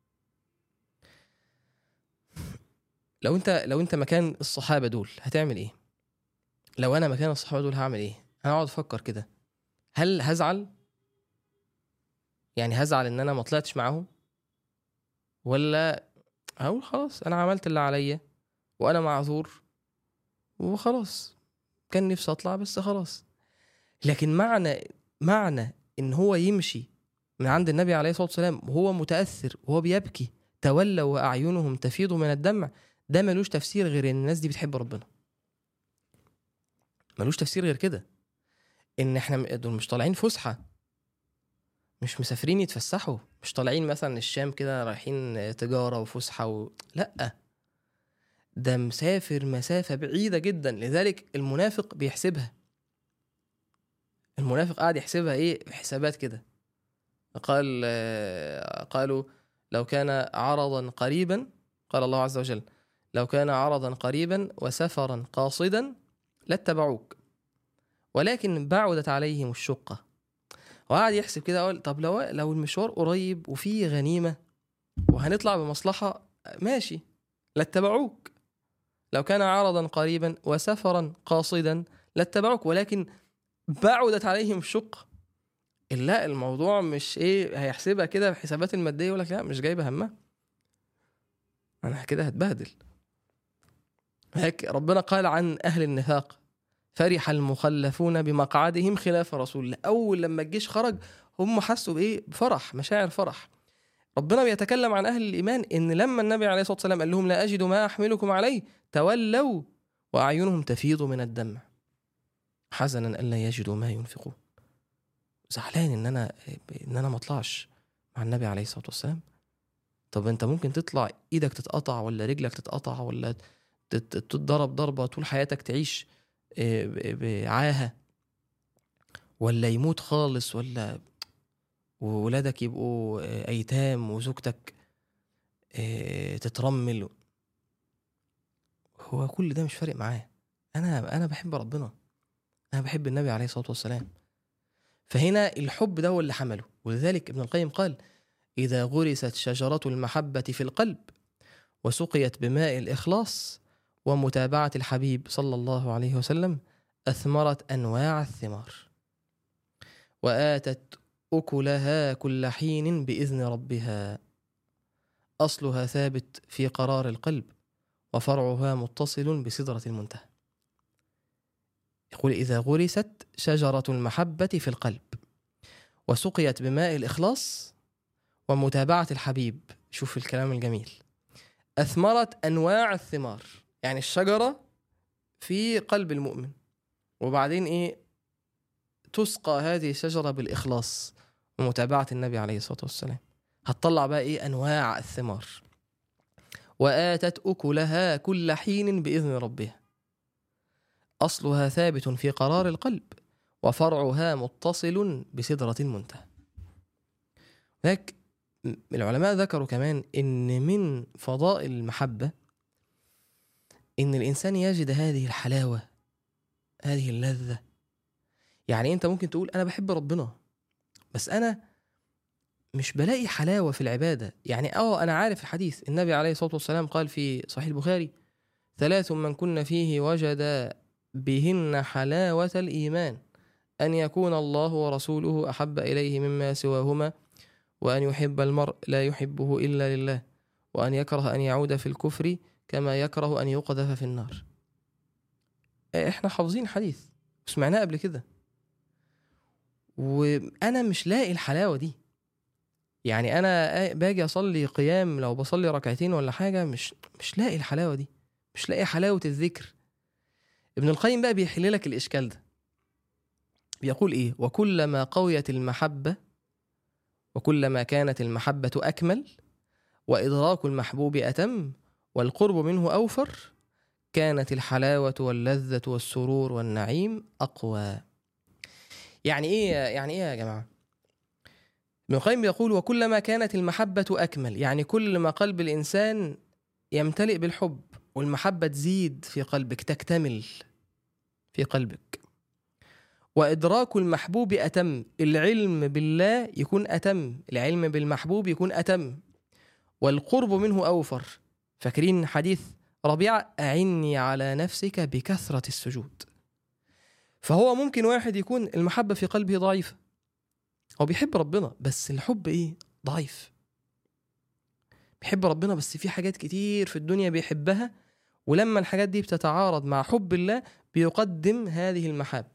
لو انت لو انت مكان الصحابه دول هتعمل ايه لو انا مكان الصحابه دول هعمل ايه انا اقعد افكر كده هل هزعل يعني هزعل ان انا ما طلعتش معاهم ولا اقول خلاص انا عملت اللي عليا وانا معذور وخلاص كان نفسي اطلع بس خلاص لكن معنى معنى ان هو يمشي من عند النبي عليه الصلاه والسلام وهو متاثر وهو بيبكي تولوا واعينهم تفيض من الدمع ده ملوش تفسير غير ان الناس دي بتحب ربنا ملوش تفسير غير كده ان احنا دول مش طالعين فسحه مش مسافرين يتفسحوا مش طالعين مثلا الشام كده رايحين تجاره وفسحه و... لا ده مسافر مسافه بعيده جدا لذلك المنافق بيحسبها المنافق قاعد يحسبها ايه حسابات كده قال قالوا لو كان عرضا قريبا قال الله عز وجل لو كان عرضا قريبا وسفرا قاصدا لاتبعوك ولكن بعدت عليهم الشقة وقعد يحسب كده أقول طب لو لو المشوار قريب وفيه غنيمة وهنطلع بمصلحة ماشي لاتبعوك لو كان عرضا قريبا وسفرا قاصدا لاتبعوك ولكن بعدت عليهم الشقة لا الموضوع مش ايه هيحسبها كده بحسابات المادية يقول لك لا مش جايبة همها انا كده هتبهدل هيك ربنا قال عن أهل النفاق فرح المخلفون بمقعدهم خلاف رسول الله أول لما الجيش خرج هم حسوا بإيه بفرح مشاعر فرح ربنا بيتكلم عن أهل الإيمان إن لما النبي عليه الصلاة والسلام قال لهم لا أجد ما أحملكم عليه تولوا وأعينهم تفيض من الدمع حزنا ألا يجدوا ما ينفقون زعلان إن أنا إن أنا ما أطلعش مع النبي عليه الصلاة والسلام طب أنت ممكن تطلع إيدك تتقطع ولا رجلك تتقطع ولا تتضرب ضربة طول حياتك تعيش بعاهة ولا يموت خالص ولا وولادك يبقوا أيتام وزوجتك تترمل هو كل ده مش فارق معاه أنا أنا بحب ربنا أنا بحب النبي عليه الصلاة والسلام فهنا الحب ده هو اللي حمله ولذلك ابن القيم قال إذا غرست شجرة المحبة في القلب وسقيت بماء الإخلاص ومتابعة الحبيب صلى الله عليه وسلم أثمرت أنواع الثمار وآتت أكلها كل حين بإذن ربها أصلها ثابت في قرار القلب وفرعها متصل بسدرة المنتهى يقول إذا غرست شجرة المحبة في القلب وسقيت بماء الإخلاص ومتابعة الحبيب شوف الكلام الجميل أثمرت أنواع الثمار يعني الشجرة في قلب المؤمن وبعدين إيه تسقى هذه الشجرة بالإخلاص ومتابعة النبي عليه الصلاة والسلام هتطلع بقى إيه أنواع الثمار وآتت أكلها كل حين بإذن ربها أصلها ثابت في قرار القلب وفرعها متصل بسدرة المنتهى ذاك العلماء ذكروا كمان ان من فضائل المحبه ان الانسان يجد هذه الحلاوه هذه اللذه يعني انت ممكن تقول انا بحب ربنا بس انا مش بلاقي حلاوه في العباده يعني اه انا عارف الحديث النبي عليه الصلاه والسلام قال في صحيح البخاري ثلاث من كن فيه وجد بهن حلاوه الايمان ان يكون الله ورسوله احب اليه مما سواهما وان يحب المرء لا يحبه الا لله وان يكره ان يعود في الكفر كما يكره ان يقذف في النار احنا حافظين الحديث سمعناه قبل كده وانا مش لاقي الحلاوه دي يعني انا باجي اصلي قيام لو بصلي ركعتين ولا حاجه مش مش لاقي الحلاوه دي مش لاقي حلاوه الذكر ابن القيم بقى بيحل لك الاشكال ده بيقول ايه وكلما قويت المحبه وكلما كانت المحبه اكمل وادراك المحبوب اتم والقرب منه اوفر كانت الحلاوه واللذه والسرور والنعيم اقوى يعني ايه يعني ايه يا جماعه ابن القيم يقول وكلما كانت المحبة أكمل يعني كل ما قلب الإنسان يمتلئ بالحب والمحبة تزيد في قلبك تكتمل في قلبك وإدراك المحبوب أتم العلم بالله يكون أتم العلم بالمحبوب يكون أتم والقرب منه أوفر فاكرين حديث ربيعة أعني على نفسك بكثرة السجود فهو ممكن واحد يكون المحبة في قلبه ضعيفة هو بيحب ربنا بس الحب ايه ضعيف بيحب ربنا بس في حاجات كتير في الدنيا بيحبها ولما الحاجات دي بتتعارض مع حب الله بيقدم هذه المحاب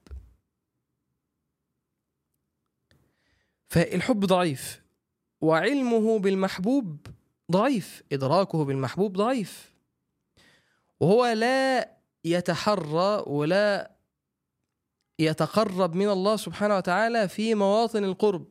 فالحب ضعيف وعلمه بالمحبوب ضعيف إدراكه بالمحبوب ضعيف وهو لا يتحرى ولا يتقرب من الله سبحانه وتعالى في مواطن القرب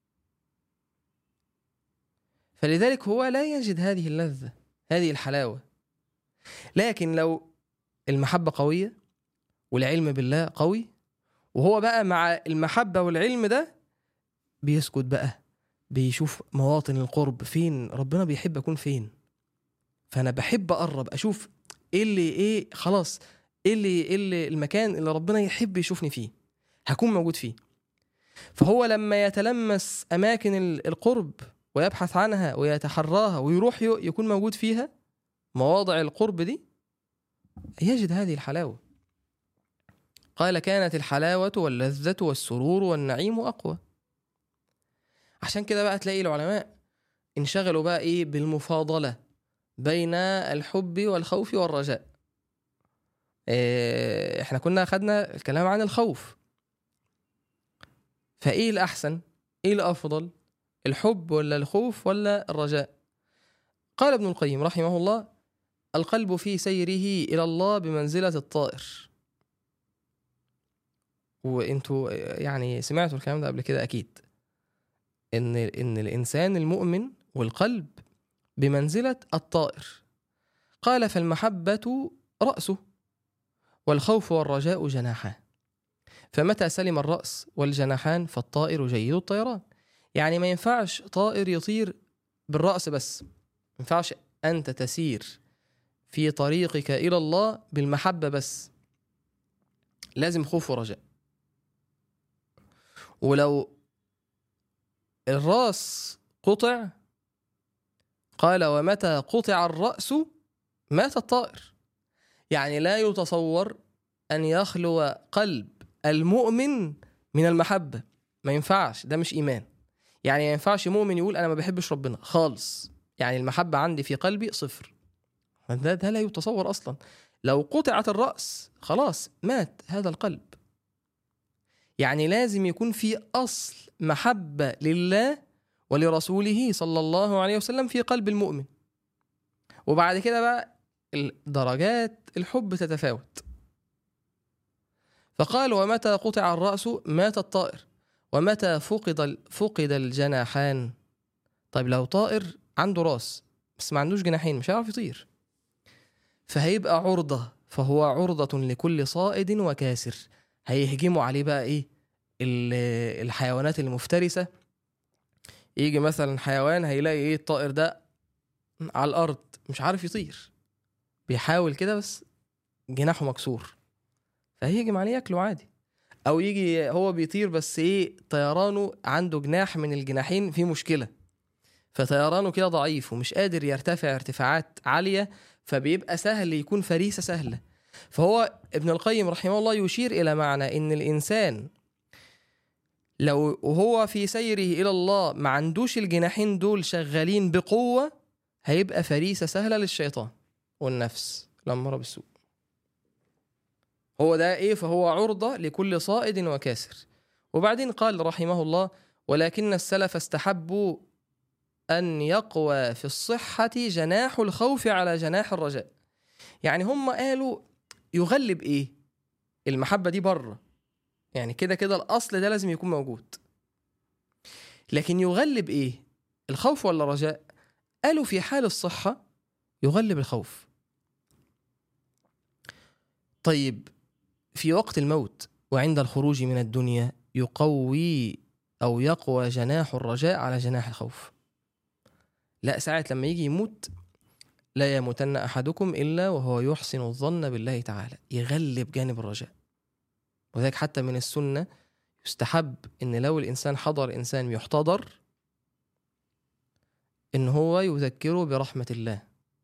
فلذلك هو لا يجد هذه اللذة هذه الحلاوة لكن لو المحبة قوية والعلم بالله قوي وهو بقى مع المحبة والعلم ده بيسكت بقى بيشوف مواطن القرب فين ربنا بيحب أكون فين فأنا بحب أقرب أشوف إيه اللي إيه خلاص ايه اللي ايه اللي المكان اللي ربنا يحب يشوفني فيه هكون موجود فيه فهو لما يتلمس اماكن القرب ويبحث عنها ويتحراها ويروح يكون موجود فيها مواضع القرب دي يجد هذه الحلاوه قال كانت الحلاوه واللذه والسرور والنعيم اقوى عشان كده بقى تلاقي العلماء انشغلوا بقى ايه بالمفاضله بين الحب والخوف والرجاء احنا كنا اخدنا الكلام عن الخوف فايه الاحسن ايه الافضل الحب ولا الخوف ولا الرجاء قال ابن القيم رحمه الله القلب في سيره الى الله بمنزله الطائر وانتوا يعني سمعتوا الكلام ده قبل كده اكيد ان ان الانسان المؤمن والقلب بمنزله الطائر قال فالمحبه راسه والخوف والرجاء جناحان فمتى سلم الرأس والجناحان فالطائر جيد الطيران يعني ما ينفعش طائر يطير بالرأس بس ما ينفعش أنت تسير في طريقك إلى الله بالمحبة بس لازم خوف ورجاء ولو الراس قطع قال ومتى قطع الرأس مات الطائر يعني لا يتصور أن يخلو قلب المؤمن من المحبة ما ينفعش ده مش إيمان يعني ما ينفعش مؤمن يقول أنا ما بحبش ربنا خالص يعني المحبة عندي في قلبي صفر ده, ده لا يتصور أصلا لو قطعت الرأس خلاص مات هذا القلب يعني لازم يكون في أصل محبة لله ولرسوله صلى الله عليه وسلم في قلب المؤمن وبعد كده بقى درجات الحب تتفاوت فقال ومتى قطع الرأس مات الطائر ومتى فقد فقد الجناحان طيب لو طائر عنده راس بس ما عندوش جناحين مش هيعرف يطير فهيبقى عرضة فهو عرضة لكل صائد وكاسر هيهجموا عليه بقى ايه الحيوانات المفترسة يجي مثلا حيوان هيلاقي ايه الطائر ده على الارض مش عارف يطير بيحاول كده بس جناحه مكسور فهيجم عليه ياكله عادي او يجي هو بيطير بس ايه طيرانه عنده جناح من الجناحين فيه مشكله فطيرانه كده ضعيف ومش قادر يرتفع ارتفاعات عاليه فبيبقى سهل يكون فريسه سهله فهو ابن القيم رحمه الله يشير الى معنى ان الانسان لو وهو في سيره الى الله ما عندوش الجناحين دول شغالين بقوه هيبقى فريسه سهله للشيطان والنفس الاماره بالسوء هو ده ايه فهو عرضه لكل صائد وكاسر وبعدين قال رحمه الله ولكن السلف استحبوا ان يقوى في الصحه جناح الخوف على جناح الرجاء يعني هم قالوا يغلب ايه المحبه دي بره يعني كده كده الاصل ده لازم يكون موجود لكن يغلب ايه الخوف ولا الرجاء قالوا في حال الصحه يغلب الخوف طيب في وقت الموت وعند الخروج من الدنيا يقوي او يقوى جناح الرجاء على جناح الخوف لا ساعة لما يجي يموت لا يموتن احدكم الا وهو يحسن الظن بالله تعالى يغلب جانب الرجاء وذلك حتى من السنه يستحب ان لو الانسان حضر انسان يحتضر ان هو يذكره برحمه الله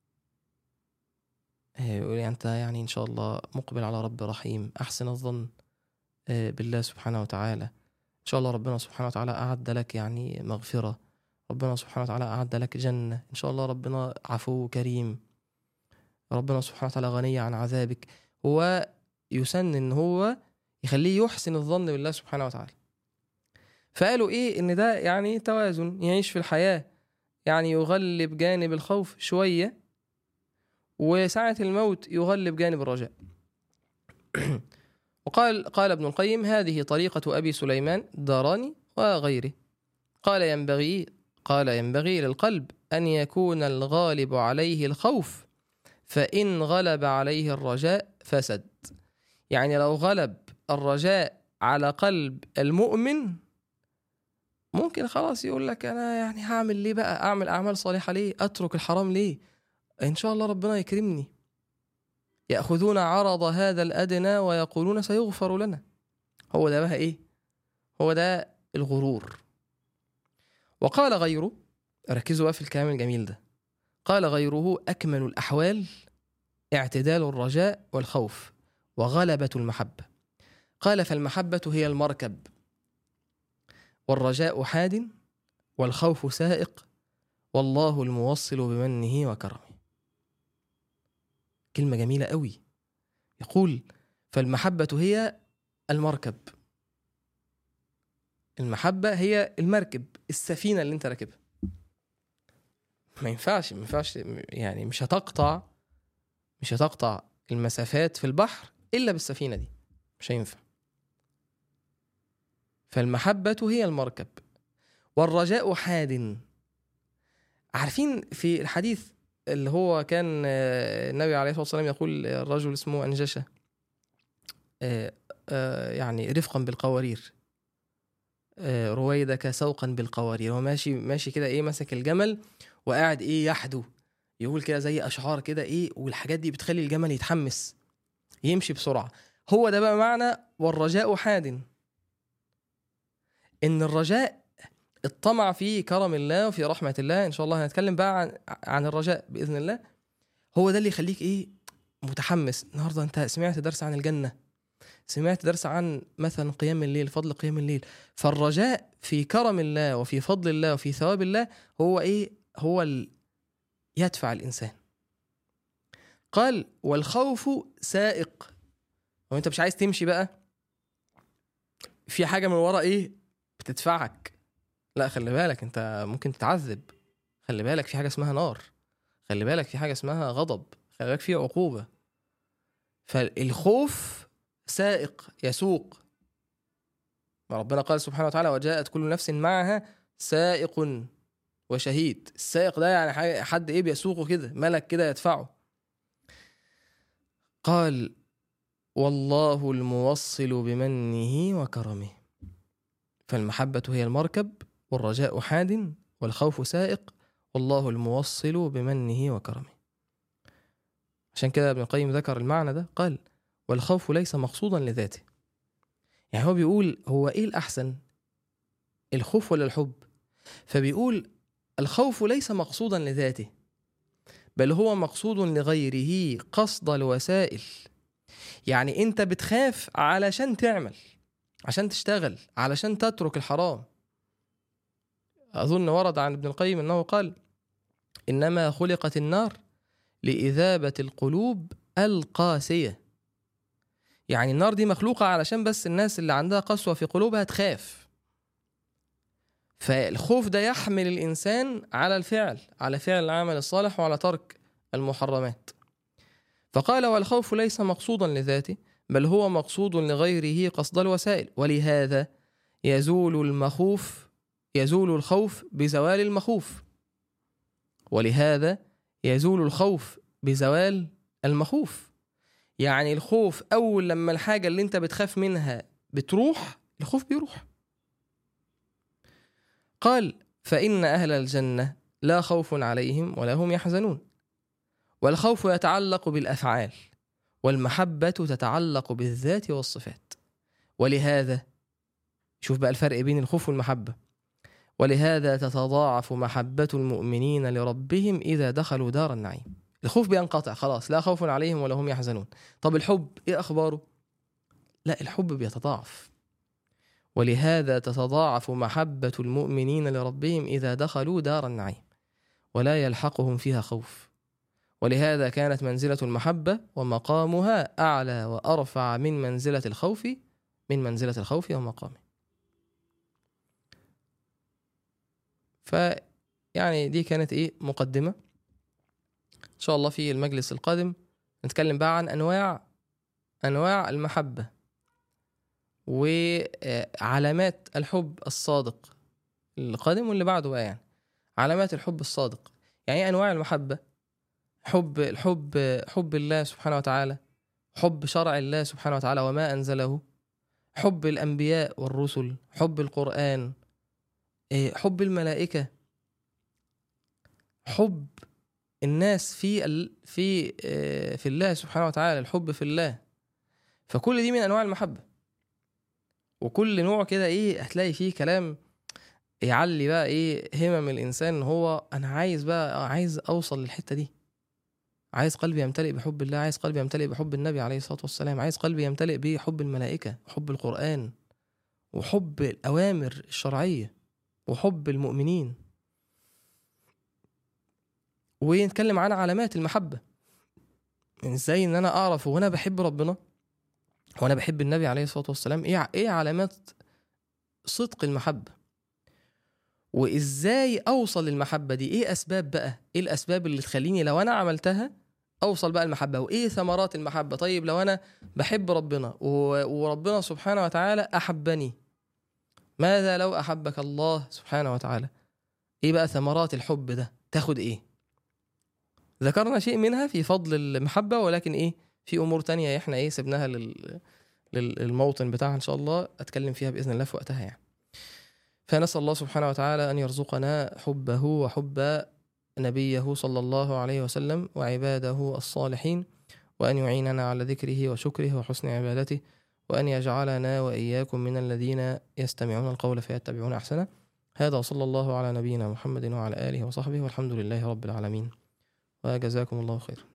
يقول يعني انت يعني ان شاء الله مقبل على رب رحيم احسن الظن بالله سبحانه وتعالى ان شاء الله ربنا سبحانه وتعالى اعد لك يعني مغفره ربنا سبحانه وتعالى أعد لك جنة إن شاء الله ربنا عفو كريم ربنا سبحانه وتعالى غني عن عذابك هو يسن إن هو يخليه يحسن الظن بالله سبحانه وتعالى فقالوا إيه إن ده يعني توازن يعيش في الحياة يعني يغلب جانب الخوف شوية وساعة الموت يغلب جانب الرجاء وقال قال ابن القيم هذه طريقة أبي سليمان داراني وغيره قال ينبغي قال ينبغي للقلب ان يكون الغالب عليه الخوف فان غلب عليه الرجاء فسد يعني لو غلب الرجاء على قلب المؤمن ممكن خلاص يقول لك انا يعني هعمل ليه بقى اعمل اعمال صالحه ليه اترك الحرام ليه ان شاء الله ربنا يكرمني ياخذون عرض هذا الادنى ويقولون سيغفر لنا هو ده بقى ايه هو ده الغرور وقال غيره ركزوا بقى في الكلام الجميل ده قال غيره أكمل الأحوال اعتدال الرجاء والخوف وغلبة المحبة قال فالمحبة هي المركب والرجاء حاد والخوف سائق والله الموصل بمنه وكرمه كلمة جميلة قوي يقول فالمحبة هي المركب المحبة هي المركب السفينة اللي انت راكبها ما ينفعش ما ينفعش يعني مش هتقطع مش هتقطع المسافات في البحر إلا بالسفينة دي مش هينفع فالمحبة هي المركب والرجاء حاد عارفين في الحديث اللي هو كان النبي عليه الصلاة والسلام يقول الرجل اسمه أنجشة يعني رفقا بالقوارير رويدك سوقا بالقوارير هو ماشي ماشي كده ايه ماسك الجمل وقاعد ايه يحدو يقول كده زي اشعار كده ايه والحاجات دي بتخلي الجمل يتحمس يمشي بسرعه هو ده بقى معنى والرجاء حاد ان الرجاء الطمع في كرم الله وفي رحمه الله ان شاء الله هنتكلم بقى عن عن الرجاء باذن الله هو ده اللي يخليك ايه متحمس النهارده انت سمعت درس عن الجنه سمعت درس عن مثلا قيام الليل فضل قيام الليل فالرجاء في كرم الله وفي فضل الله وفي ثواب الله هو ايه هو ال... يدفع الانسان قال والخوف سائق وانت مش عايز تمشي بقى في حاجه من ورا ايه بتدفعك لا خلي بالك انت ممكن تتعذب خلي بالك في حاجه اسمها نار خلي بالك في حاجه اسمها غضب خلي بالك في عقوبه فالخوف سائق يسوق ربنا قال سبحانه وتعالى وجاءت كل نفس معها سائق وشهيد السائق ده يعني حد ايه بيسوقه كده ملك كده يدفعه قال والله الموصل بمنه وكرمه فالمحبة هي المركب والرجاء حاد والخوف سائق والله الموصل بمنه وكرمه عشان كده ابن القيم ذكر المعنى ده قال والخوف ليس مقصودا لذاته يعني هو بيقول هو ايه الاحسن الخوف ولا الحب فبيقول الخوف ليس مقصودا لذاته بل هو مقصود لغيره قصد الوسائل يعني انت بتخاف علشان تعمل عشان تشتغل علشان تترك الحرام اظن ورد عن ابن القيم انه قال انما خلقت النار لاذابه القلوب القاسيه يعني النار دي مخلوقه علشان بس الناس اللي عندها قسوه في قلوبها تخاف فالخوف ده يحمل الانسان على الفعل على فعل العمل الصالح وعلى ترك المحرمات فقال والخوف ليس مقصودا لذاته بل هو مقصود لغيره قصد الوسائل ولهذا يزول المخوف يزول الخوف بزوال المخوف ولهذا يزول الخوف بزوال المخوف يعني الخوف اول لما الحاجه اللي انت بتخاف منها بتروح الخوف بيروح قال فان اهل الجنه لا خوف عليهم ولا هم يحزنون والخوف يتعلق بالافعال والمحبه تتعلق بالذات والصفات ولهذا شوف بقى الفرق بين الخوف والمحبه ولهذا تتضاعف محبه المؤمنين لربهم اذا دخلوا دار النعيم الخوف بينقطع خلاص لا خوف عليهم ولا هم يحزنون طب الحب ايه اخباره لا الحب بيتضاعف ولهذا تتضاعف محبه المؤمنين لربهم اذا دخلوا دار النعيم ولا يلحقهم فيها خوف ولهذا كانت منزله المحبه ومقامها اعلى وارفع من منزله الخوف من منزله الخوف ومقامه ف يعني دي كانت ايه مقدمه ان شاء الله في المجلس القادم نتكلم بقى عن انواع انواع المحبه وعلامات الحب الصادق القادم واللي بعده بقى يعني علامات الحب الصادق يعني ايه انواع المحبه حب الحب حب الله سبحانه وتعالى حب شرع الله سبحانه وتعالى وما انزله حب الانبياء والرسل حب القران إيه، حب الملائكه حب الناس في ال... في آه، في الله سبحانه وتعالى الحب في الله فكل دي من انواع المحبه وكل نوع كده ايه هتلاقي فيه كلام يعلي بقى ايه همم الانسان هو انا عايز بقى عايز اوصل للحته دي عايز قلبي يمتلئ بحب الله عايز قلبي يمتلئ بحب النبي عليه الصلاه والسلام عايز قلبي يمتلئ بحب الملائكه وحب القران وحب الاوامر الشرعيه وحب المؤمنين ونتكلم عن علامات المحبة يعني ازاي ان انا اعرف وانا بحب ربنا وانا بحب النبي عليه الصلاة والسلام ايه ايه علامات صدق المحبة وازاي اوصل للمحبة دي ايه اسباب بقى ايه الاسباب اللي تخليني لو انا عملتها اوصل بقى المحبة وايه ثمرات المحبة طيب لو انا بحب ربنا وربنا سبحانه وتعالى احبني ماذا لو احبك الله سبحانه وتعالى ايه بقى ثمرات الحب ده تاخد ايه ذكرنا شيء منها في فضل المحبة ولكن إيه في أمور تانية إحنا إيه سبناها لل... للموطن بتاعها إن شاء الله أتكلم فيها بإذن الله في وقتها يعني فنسأل الله سبحانه وتعالى أن يرزقنا حبه وحب نبيه صلى الله عليه وسلم وعباده الصالحين وأن يعيننا على ذكره وشكره وحسن عبادته وأن يجعلنا وإياكم من الذين يستمعون القول فيتبعون أحسنه هذا وصلى الله على نبينا محمد وعلى آله وصحبه والحمد لله رب العالمين وجزاكم الله خيرا